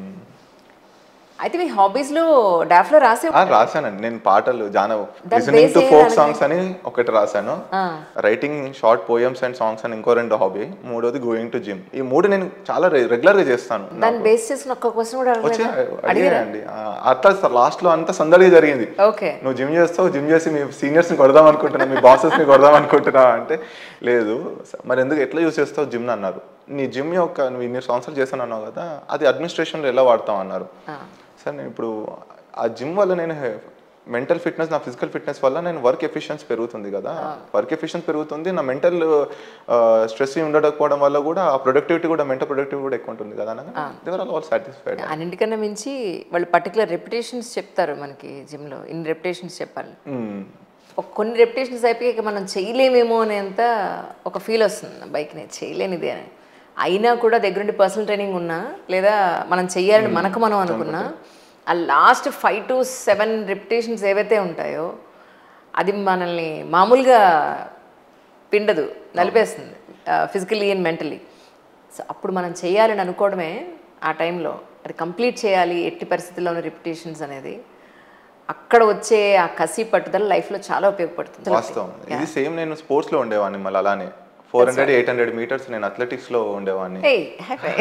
అయితే మీ హాబీస్ లో డాఫ్ లో రాసే ఆ, రాశానండి నేను పాటలు జాన దాని లిసనింగ్ టు base ఫోక్ ఏదంటే? సాంగ్స్ అని ఒకటి రాశాను ఆ. Writing short poems and songs అని ఇంకో రెండు హాబీ మూడోది గోయింగ్ టు జిమ్ ఈ మూడు నేను చాలా రెగ్యులర్ గా చేస్తాను దాన్ని బేస్ చేసిన ఒక్క క్వశ్చన్ కూడా వచ్చి అడగలేదా? అడిగానండి ఆ, అట్లా లాస్ట్ లో అంతా సందడిగా జరిగింది ఓకే నువ్వు జిమ్ చేస్తావు జిమ్ చేసి మీ సీనియర్స్ ని కొడదాం అనుకుంటున్నా మీ బాసెస్ ని కొడదాం అనుకుంటున్నా అంటే లేదు మరి ఎందుకు ఎట్లా యూస్ చేస్తావు జిమ్ అన్నారు నీ జిమ్ యొక్క నువ్వు ఇన్ని సంవత్సరాలు చేస్తాను అన్నావు కదా అది అడ్మినిస్ట్రేషన్లో ఎలా వాడతావు అన్నారు ఆ. సార్ నేను ఇప్పుడు ఆ జిమ్ వల్ల నేను మెంటల్ ఫిట్నెస్ నా ఫిజికల్ ఫిట్నెస్ వల్ల నేను వర్క్ ఎఫిషియన్స్ పెరుగుతుంది కదా వర్క్ ఎఫిషియన్స్ పెరుగుతుంది నా మెంటల్ స్ట్రెస్ ఉండకపోవడం వల్ల కూడా ఆ ప్రొడక్టివిటీ కూడా మెంటల్ ప్రొడక్టివిటీ కూడా ఎక్కువ ఉంటుంది కదా అనగా దేవర్ ఆల్ సాటిస్ఫైడ్ అన్నింటికన్నా మించి వాళ్ళు పర్టికులర్ రెప్యుటేషన్స్ చెప్తారు మనకి జిమ్ లో ఇన్ని రెప్యుటేషన్స్ చెప్పాలి ఒక కొన్ని రెప్యుటేషన్స్ అయిపోయి మనం చేయలేమేమో అనేంత ఒక ఫీల్ వస్తుంది బైక్ నేను చేయలేనిది అని అయినా కూడా దగ్గరుండి పర్సనల్ ట్రైనింగ్ ఉన్నా లేదా మనం చెయ్యాలని మనకు మనం అనుకున్నా ఆ last five to seven reputations ఏవైతే ఉంటాయో అది మనల్ని మామూలుగా పిండదు నలిపేస్తుంది ఫిజికలీ అండ్ మెంటలీ సో అప్పుడు మనం చేయాలని అనుకోవడమే ఆ టైంలో అది కంప్లీట్ చేయాలి ఎట్టి పరిస్థితుల్లోనూ రిపిటేషన్స్ అనేది అక్కడ వచ్చే ఆ కసి పట్టుదల లైఫ్లో చాలా ఉపయోగపడుతుంది వాస్తవం ఇది సేమ్ నేను స్పోర్ట్స్ లో ఉండేవాడిని మళ్ళీ అలానే four hundred eight hundred meters నేను అథ్లెటిక్స్ లో ఉండేవాడిని Hey, high five.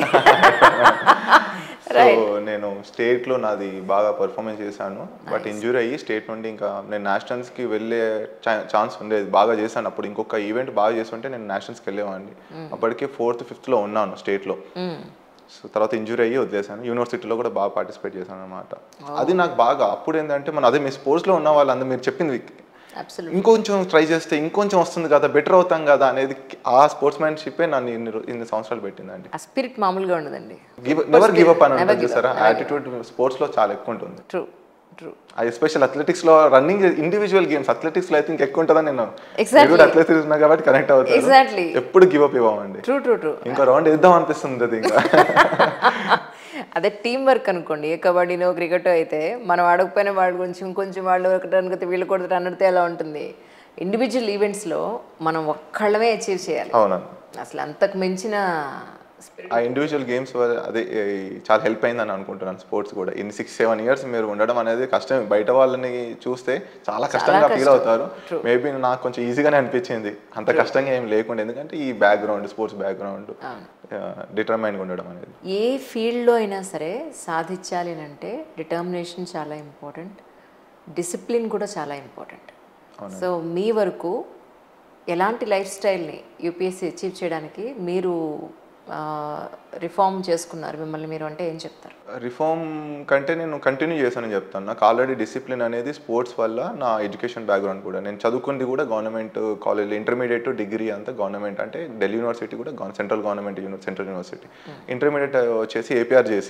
సో నేను స్టేట్ లో నాది బాగా పర్ఫార్మెన్స్ చేశాను బట్ ఇంజూరీ అయ్యి స్టేట్ నుండి ఇంకా నేను నేషనల్స్ కి వెళ్ళే ఛాన్స్ ఉండేది బాగా చేశాను అప్పుడు ఇంకొక ఈవెంట్ బాగా చేస్తుంటే నేను నేషనల్స్కి వెళ్ళేవాడిని అప్పటికే ఫోర్త్ ఫిఫ్త్ లో ఉన్నాను స్టేట్ లో Mm. సో తర్వాత ఇంజూరీ అయ్యి వదిలేశాను యూనివర్సిటీలో కూడా బాగా పార్టిసిపేట్ చేశాను అనమాట అది నాకు బాగా అప్పుడు ఏంటంటే మన అదే మీ sports లో ఉన్న వాళ్ళందరూ మీరు చెప్పింది Absolutely. ఇంకొంచెం ట్రై చేస్తే ఇంకొంచెం వస్తుంది కదా బెటర్ అవుతాం కదా అనేది ఆ స్పోర్ట్స్ మ్యాన్షిప్పే నన్ను ఇన్ని రో- ఇన్ని సంవత్సరాలు పెట్టిందండి ఆ స్పిరిట్ మామూలుగా ఉండదండి గివ్ నెవర్ గివ్ అప్ అని Never ఉంటుంది give up, చూసారా never యాటిట్యూడ్ స్పోర్ట్స్ లో చాలా ఎక్కువ ఉంటుంది ట్రూ ట్రూ అది ఎస్పెషల్ అథ్లెటిక్స్ లో రన్నింగ్ ఇండివిజువల్ గేమ్స్ అథ్లెటిక్స్ లో అయితే ఇంకా ఎక్కువ ఉంటుందని నేను Exactly. అథ్లెటిక్స్ ఉన్నా కాబట్టి కనెక్ట్ అవుతాను Exactly. ఎప్పుడు గివ్ అప్ ఇవ్వమండి ట్రూ ట్రూ ట్రూ ఇంకా రౌండ్ వేద్దాం అనిపిస్తుంది అది ఇంకా అదే టీం వర్క్ అనుకోండి ఏ కబడ్డీనో క్రికెట్ అయితే మనం ఆడకపోయిన వాడి గురించి ఇంకొంచెం వాళ్ళు ఒకటి అనుకుంటే వీళ్ళు కొడుతారు అన్నట్టు ఎలా ఉంటుంది ఇండివిజువల్ ఈవెంట్స్లో మనం ఒక్కళ్ళమే అచీవ్ చేయాలి అవునండి అసలు అంతకు మించిన spirit ఆ ఇండివిజువల్ గేమ్స్ అదే ఈ చాలా హెల్ప్ అయిందని అనుకుంటున్నాను స్పోర్ట్స్ కూడా ఇన్ని సిక్స్ సెవెన్ ఇయర్స్ మీరు ఉండడం అనేది కష్టం బయట వాళ్ళని చూస్తే చాలా కష్టంగా ఫీల్ అవుతారు మేబీ నాకు కొంచెం ఈజీగానే అనిపించింది అంత కష్టంగా ఏం లేకుండా ఎందుకంటే ఈ బ్యాక్గ్రౌండ్ స్పోర్ట్స్ బ్యాక్గ్రౌండ్ డిటర్మైన్గా ఉండడం అనేది ఏ ఫీల్డ్లో అయినా సరే సాధించాలి అని అంటే డిటర్మినేషన్ చాలా ఇంపార్టెంట్ డిసిప్లిన్ కూడా చాలా ఇంపార్టెంట్ సో మీ వరకు ఎలాంటి లైఫ్ స్టైల్ని యూపీఎస్సీ అచీవ్ చేయడానికి మీరు రిఫార్మ్ చేసుకున్నారు మిమ్మల్ని మీరు అంటే ఏం చెప్తారు రిఫార్మ్ కంటే నేను కంటిన్యూ చేశానని చెప్తాను నాకు ఆల్రెడీ డిసిప్లిన్ అనేది స్పోర్ట్స్ వల్ల నా ఎడ్యుకేషన్ బ్యాక్గ్రౌండ్ కూడా నేను చదువుకుంది కూడా గవర్నమెంట్ కాలేజ్ ఇంటర్మీడియట్ డిగ్రీ అంతా గవర్నమెంట్ అంటే ఢిల్లీ యూనివర్సిటీ కూడా central government uni central university intermediate వచ్చేసి ఏపీఆర్ చేసి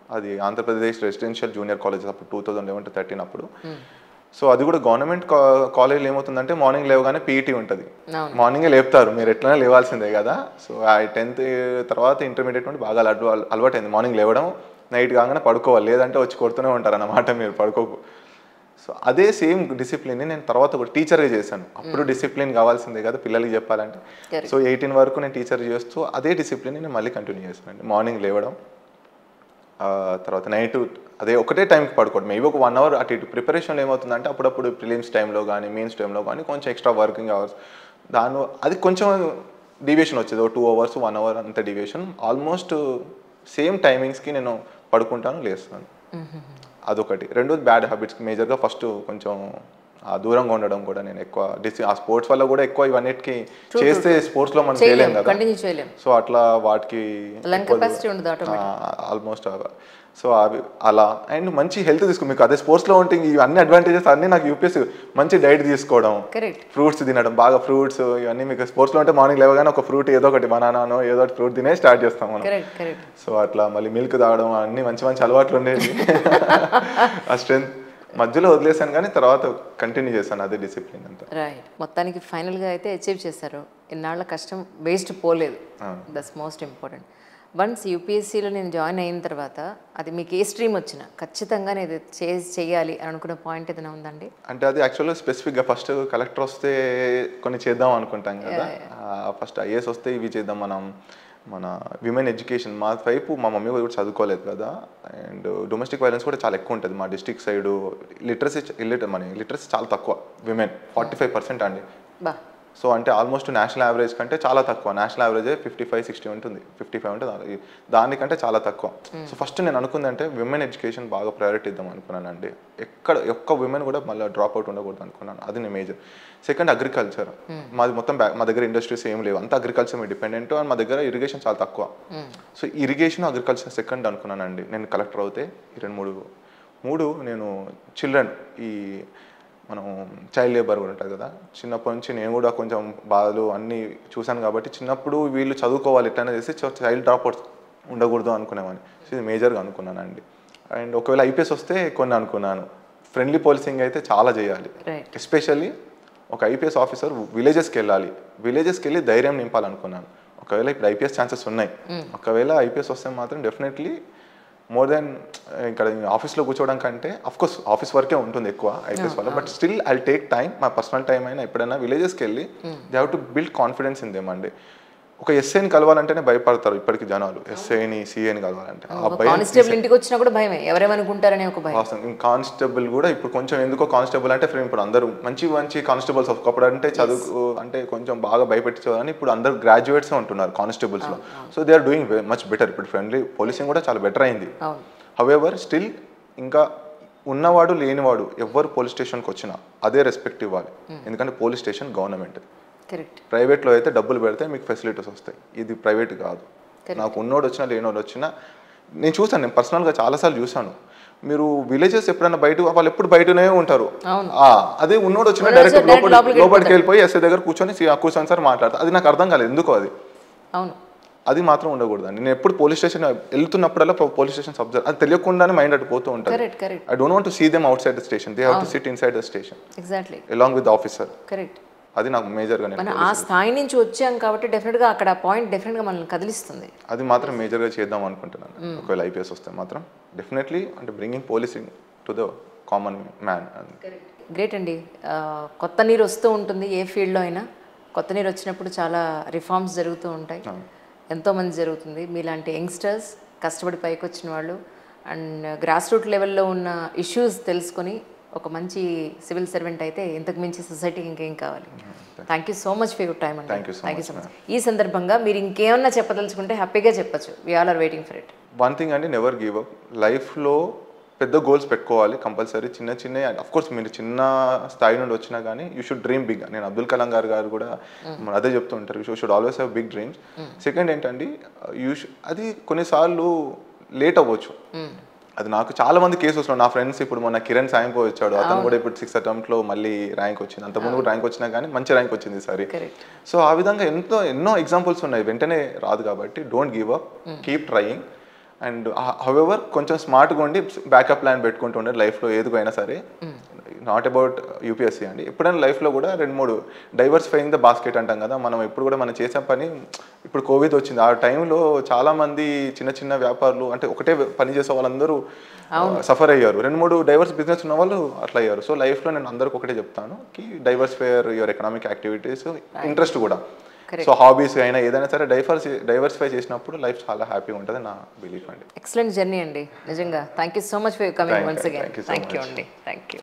అది ఆంధ్రప్రదేశ్ రెసిడెన్షియల్ జూనియర్ కాలేజెస్ అప్పుడు two thousand eleven to thirteen అప్పుడు సో అది కూడా గవర్నమెంట్ కాలేజ్లో ఏమవుతుందంటే మార్నింగ్ లేవగానే పీఈటీ ఉంటుంది అవును. మార్నింగే లేపుతారు మీరు ఎట్లైనా లేవాల్సిందే కదా సో ఆ టెన్త్ తర్వాత ఇంటర్మీడియట్ నుండి బాగా అలవాటు అలవాటైంది మార్నింగ్ లేవడం నైట్ కాగానే పడుకోవాలి లేదంటే వచ్చి కొడుతూనే ఉంటారు అన్నమాట మీరు పడుకోకు సో అదే సేమ్ డిసిప్లిన్ నేను తర్వాత ఒక టీచర్గా చేశాను అప్పుడు డిసిప్లిన్ కావాల్సిందే కదా పిల్లలకి చెప్పాలంటే Correct. సో ఎయిటీన్ వరకు నేను టీచర్ చేస్తూ అదే డిసిప్లిన్ నేను మళ్ళీ కంటిన్యూ చేశాను మార్నింగ్ లేవడం ఆ, తర్వాత నైట్ అదే ఒకటే టైంకి పడుకోవడం మేబీ ఒక వన్ అవర్ అటు ఇటు ప్రిపరేషన్లో ఏమవుతుందంటే అప్పుడప్పుడు ప్రిలిమ్స్ టైంలో కానీ మెయిన్స్ టైంలో కానీ కొంచెం ఎక్స్ట్రా వర్కింగ్ అవర్స్ దాని అది కొంచెం డివియేషన్ వచ్చేది ఒక టూ అవర్స్ వన్ అవర్ అంత డివియేషన్ ఆల్మోస్ట్ సేమ్ టైమింగ్స్కి నేను పడుకుంటాను లేస్తాను అదొకటి రెండోది బ్యాడ్ హ్యాబిట్స్ మేజర్గా ఫస్ట్ కొంచెం ఆ దూరంగా ఉండడం కూడా నేను ఎక్కువ డిసి ఆ స్పోర్ట్స్ వల్ల కూడా ఎక్కువ ఇవన్నిటికి చేస్తే స్పోర్ట్స్లో మనం చేయలేం చేయలేం కదా కంటిన్యూ చేయలేం సో అట్లా వాటికి లంగ్ కెపాసిటీ ఉండదు ఆటోమేటిక్ ఆల్మోస్ట్ సో అవి అలా అండ్ మంచి హెల్త్ తీసుకో మీకు అదే స్పోర్ట్స్లో ఉంటే ఈ అన్ని అడ్వాంటేజెస్ అన్నీ నాకు యూపీఎస్ మంచి డైట్ తీసుకోవడం కరెక్ట్ ఫ్రూట్స్ తినడం బాగా ఫ్రూట్స్ ఇవన్నీ మీకు స్పోర్ట్స్లో ఉంటే మార్నింగ్ లేవగానే ఒక ఫ్రూట్ ఏదో ఒకటి బనానానో ఏదో ఒకటి ఫ్రూట్ తినే స్టార్ట్ చేస్తాం మనం కరెక్ట్ కరెక్ట్ సో అట్లా మళ్ళీ మిల్క్ తాగడం అన్ని మంచి మంచి అలవాట్లు ఉండేవి ఆ స్ట్రెంత్ మధ్యలో వదిలేసాను కానీ తర్వాత కంటిన్యూ చేశాను అదే డిసిప్లిన్ అంతా రైట్ మొత్తానికి ఫైనల్గా అయితే అచీవ్ చేశారు ఇన్నాళ్ళ కష్టం వేస్ట్ పోలేదు అవును. దట్స్ మోస్ట్ ఇంపార్టెంట్ వన్స్ యూపీఎస్సీలో నేను జాయిన్ అయిన తర్వాత అది మీకు ఏ స్ట్రీమ్ వచ్చినా ఖచ్చితంగా నేను ఇది చేసి చేయాలి అని అనుకున్న పాయింట్ ఏదైనా ఉందండి అంటే అది యాక్చువల్గా స్పెసిఫిక్గా ఫస్ట్ కలెక్టర్ వస్తే కొన్ని చేద్దాం అనుకుంటాం కదా ఫస్ట్ ఐఏఎస్ వస్తే ఇవి చేద్దాం మనం మన విమెన్ ఎడ్యుకేషన్ మా వైపు మా మమ్మీ కూడా చదువుకోలేదు కదా అండ్ డొమెస్టిక్ వైలెన్స్ కూడా చాలా ఎక్కువ ఉంటుంది మా డిస్టిక్ సైడ్ లిటరసీ ఇల్లిట మన లిటరసీ చాలా తక్కువ విమెన్ ఫార్టీ ఫైవ్ పర్సెంట్ అండి బా సో అంటే ఆల్మోస్ట్ నేషనల్ యావరేజ్ కంటే చాలా తక్కువ national average fifty five sixty ఉంటుంది ఫిఫ్టీ ఫైవ్ ఉంటుంది అది- దానికంటే చాలా తక్కువ సో ఫస్ట్ నేను అనుకుందంటే విమెన్ ఎడ్యుకేషన్ బాగా ప్రయారిటీ ఇద్దాం అనుకున్నానండి ఎక్కడ ఒక్క విమెన్ కూడా మళ్ళీ డ్రాప్ అవుట్ ఉండకూడదు అనుకున్నాను అది నేను మేజర్ సెకండ్ అగ్రికల్చర్ మాది మొత్తం బ్యా- మా దగ్గర ఇండస్ట్రీస్ ఏం లేవు అంత అగ్రికల్చర్ మీద డిపెండెంట్ అండ్ మా దగ్గర ఇరిగేషన్ చాలా తక్కువ సో ఇరిగేషన్ అగ్రికల్చర్ సెకండ్ అనుకున్నానండి నేను కలెక్టర్ అవుతే ఈ రెండు మూడు మూడు నేను చిల్డ్రన్ ఈ మనం చైల్డ్ లేబర్ కూడా ఉంటుంది కదా చిన్నప్పటి నుంచి నేను కూడా కొంచెం బాధలు అన్నీ చూశాను కాబట్టి చిన్నప్పుడు వీళ్ళు చదువుకోవాలి ఎట్లయినా చేసి చైల్డ్ డ్రాప్ అవుట్స్ ఉండకూడదు అనుకునేవాడిని సో ఇది మేజర్గా అనుకున్నానండి అండ్ ఒకవేళ ఐపీఎస్ వస్తే కొన్ని అనుకున్నాను ఫ్రెండ్లీ పోలీసింగ్ అయితే చాలా చేయాలి రైట్ ఎస్పెషల్లీ ఒక ఐపీఎస్ ఆఫీసర్ విలేజెస్కి వెళ్ళాలి విలేజెస్కి వెళ్ళి ధైర్యం నింపాలనుకున్నాను ఒకవేళ ఇప్పుడు ఐపీఎస్ ఛాన్సెస్ ఉన్నాయి ఒకవేళ ఐపీఎస్ వస్తే మాత్రం డెఫినెట్లీ మోర్ దెన్ ఇక్కడ ఆఫీస్లో కూర్చోవడం కంటే కోర్స్ ఆఫీస్ వర్కే ఉంటుంది ఎక్కువ ఐపీఎస్ వల్ల but still I take time మా పర్సనల్ టైం అయినా ఎప్పుడైనా విలేజెస్కి వెళ్ళి they have to build confidence in them అండి ఒక ఎస్ఐని కలవాలంటేనే భయపడతారు ఇప్పటికి జనాలు ఎస్ఐని సిఐని కలవాలంటే ఆ భయం కానిస్టేబుల్ ఇంటికి వచ్చినా కూడా భయమే ఎవరేమనుకుంటారనే ఒక భయం వాస్తవం కానిస్టేబుల్ కూడా ఇప్పుడు కొంచెం ఎందుకో కానిస్టేబుల్ అంటే ఫ్రేమ్ ఇప్పుడు అందరూ మంచి మంచి కానిస్టేబుల్స్ ఒకప్పుడు అంటే చదువు అంటే కొంచెం బాగా భయపెట్టించేవారని ఇప్పుడు అందరు గ్రాడ్యుయేట్స్ ఉంటున్నారు కానిస్టేబుల్స్ లో so they are doing much better ఇప్పుడు ఫ్రెండ్లీ పోలీసింగ్ కూడా చాలా బెటర్ అయింది అవును హవెవర్ స్టిల్ ఇంకా ఉన్నవాడు లేనివాడు ఎవరు పోలీస్ స్టేషన్కి వచ్చినా అదే రెస్పెక్ట్ ఇవ్వాలి ఎందుకంటే పోలీస్ స్టేషన్ గవర్నమెంట్ కరెక్ట్ ప్రైవేట్లో అయితే డబ్బులు పెడితే మీకు ఫెసిలిటీస్ వస్తాయి ఇది ప్రైవేట్ కాదు నాకు ఉన్నోడు వచ్చినా లేనోడు వచ్చినా నేను చూసాను నేను పర్సనల్గా చాలాసార్లు చూసాను మీరు విలేజెస్ ఎప్పుడైనా బయట వాళ్ళు ఎప్పుడు బయటనే ఉంటారు అవును. ఆ, అదే ఉన్నోడు వచ్చిన ఉన్నోడు డైరెక్ట్ వచ్చి direct లోపల లోపలికి లోపలికి వెళ్ళిపోయి ఎస్ఐ దగ్గర కూర్చొని "సి- ఆ కూర్చొని సార్ మాట్లాడతారు అది నాకు అర్థం కాలేదు ఎందుకు అది అవును అది మాత్రం ఉండకూడదు నేను ఎప్పుడు పోలీస్ స్టేషన్ వెళ్తున్నప్పుడల్లా పోలీస్ స్టేషన్ అబ్జర్వ్ అది తెలియకుండానే మైండ్ అటు పోతూ ఉంటుంది correct correct I don't want to see them outside the station they have to sit inside the station exactly along with officer correct అది నాకు మేజర్గా నేను మనం ఆ స్థాయి నుంచి వచ్చాం కాబట్టి డెఫినెట్గా అక్కడ పాయింట్ డెఫినెట్గా మనల్ని కదిలిస్తుంది అది మాత్రం మేజర్గా చేద్దాం అనుకుంటున్నాను ఒకవేళ ఐపీఎస్ వస్తే మాత్రం డెఫినెట్లీ అంటే bringing policing to the common man great అండి ఆ, కొత్త నీరు వస్తూ ఉంటుంది ఏ ఫీల్డ్లో అయినా కొత్త నీరు వచ్చినప్పుడు చాలా రిఫార్మ్స్ జరుగుతూ ఉంటాయి ఎంతోమంది జరుగుతుంది మీలాంటి యంగ్స్టర్స్ కష్టపడి పైకి వచ్చిన వాళ్ళు అండ్ గ్రాస్ రూట్ లెవెల్లో ఉన్న ఇష్యూస్ తెలుసుకొని ఒక మంచి సివిల్ సర్వెంట్ అయితే ఇంతకు మించి సొసైటీకి ఇంకేం కావాలి thank you so much for your time అండి Thank you so thank you so much ఈ సందర్భంగా మీరు ఇంకేమన్నా చెప్పదలుచుకుంటే హ్యాపీగా చెప్పచ్చు we all are waiting for it one thing అండి నెవర్ గివ్ అప్ లైఫ్లో పెద్ద గోల్స్ పెట్టుకోవాలి కంపల్సరీ చిన్న చిన్న అఫ్ కోర్స్ మీరు చిన్న స్థాయి నుండి వచ్చినా కానీ యూ షుడ్ డ్రీమ్ బిగ్ నేను అబ్దుల్ కలాం గారు గారు కూడా మన అదే చెప్తూ ఉంటారు you should always have big dreams second ఏంటండి యూ అది కొన్నిసార్లు లేట్ అవ్వచ్చు అది నాకు చాలా మంది కేసెస్ నా ఫ్రెండ్స్ ఇప్పుడు మొన్న కిరణ్ సాయంపో వచ్చాడు అతను కూడా ఇప్పుడు సిక్స్ అటెంప్ట్ లో మళ్ళీ ర్యాంక్ వచ్చింది అంతకుముందు కూడా ర్యాంక్ వచ్చినా కానీ మంచి ర్యాంక్ వచ్చింది ఈసారి కరెక్ట్ సో ఆ విధంగా ఎంతో ఎన్నో ఎగ్జాంపుల్స్ ఉన్నాయి వెంటనే రాదు కాబట్టి don't give up keep trying and however కొంచెం స్మార్ట్గా ఉండి బ్యాకప్ ప్లాన్ పెట్టుకుంటూ ఉండే లైఫ్లో ఏదికో అయినా సరే నాట్ అబౌట్ యూపీఎస్సీ అండి ఎప్పుడైనా లైఫ్లో కూడా రెండు మూడు డైవర్సిఫైయింగ్ ద బాస్కెట్ అంటాం కదా మనం ఎప్పుడు కూడా మనం చేసే పని ఇప్పుడు కోవిడ్ వచ్చింది ఆ టైంలో చాలా మంది చిన్న చిన్న వ్యాపారులు అంటే ఒకటే పని చేసే వాళ్ళందరూ సఫర్ అయ్యారు రెండు మూడు డైవర్స్ బిజినెస్ ఉన్న వాళ్ళు అట్లా అయ్యారు సో లైఫ్లో నేను అందరికి ఒకటే చెప్తాను కి diversifier your economic activities interest కూడా సో హాబీస్ అయినా ఏదైనా సరే డైవర్స్ డైవర్సిఫై చేసినప్పుడు లైఫ్ చాలా హ్యాపీగా ఉంటుంది నా బిలీఫ్ అండి ఎక్సలెంట్ జర్నీ అండి నిజంగా thank you so much for coming Thank once you, again thank you so thank you much. అండి థ్యాంక్ యూ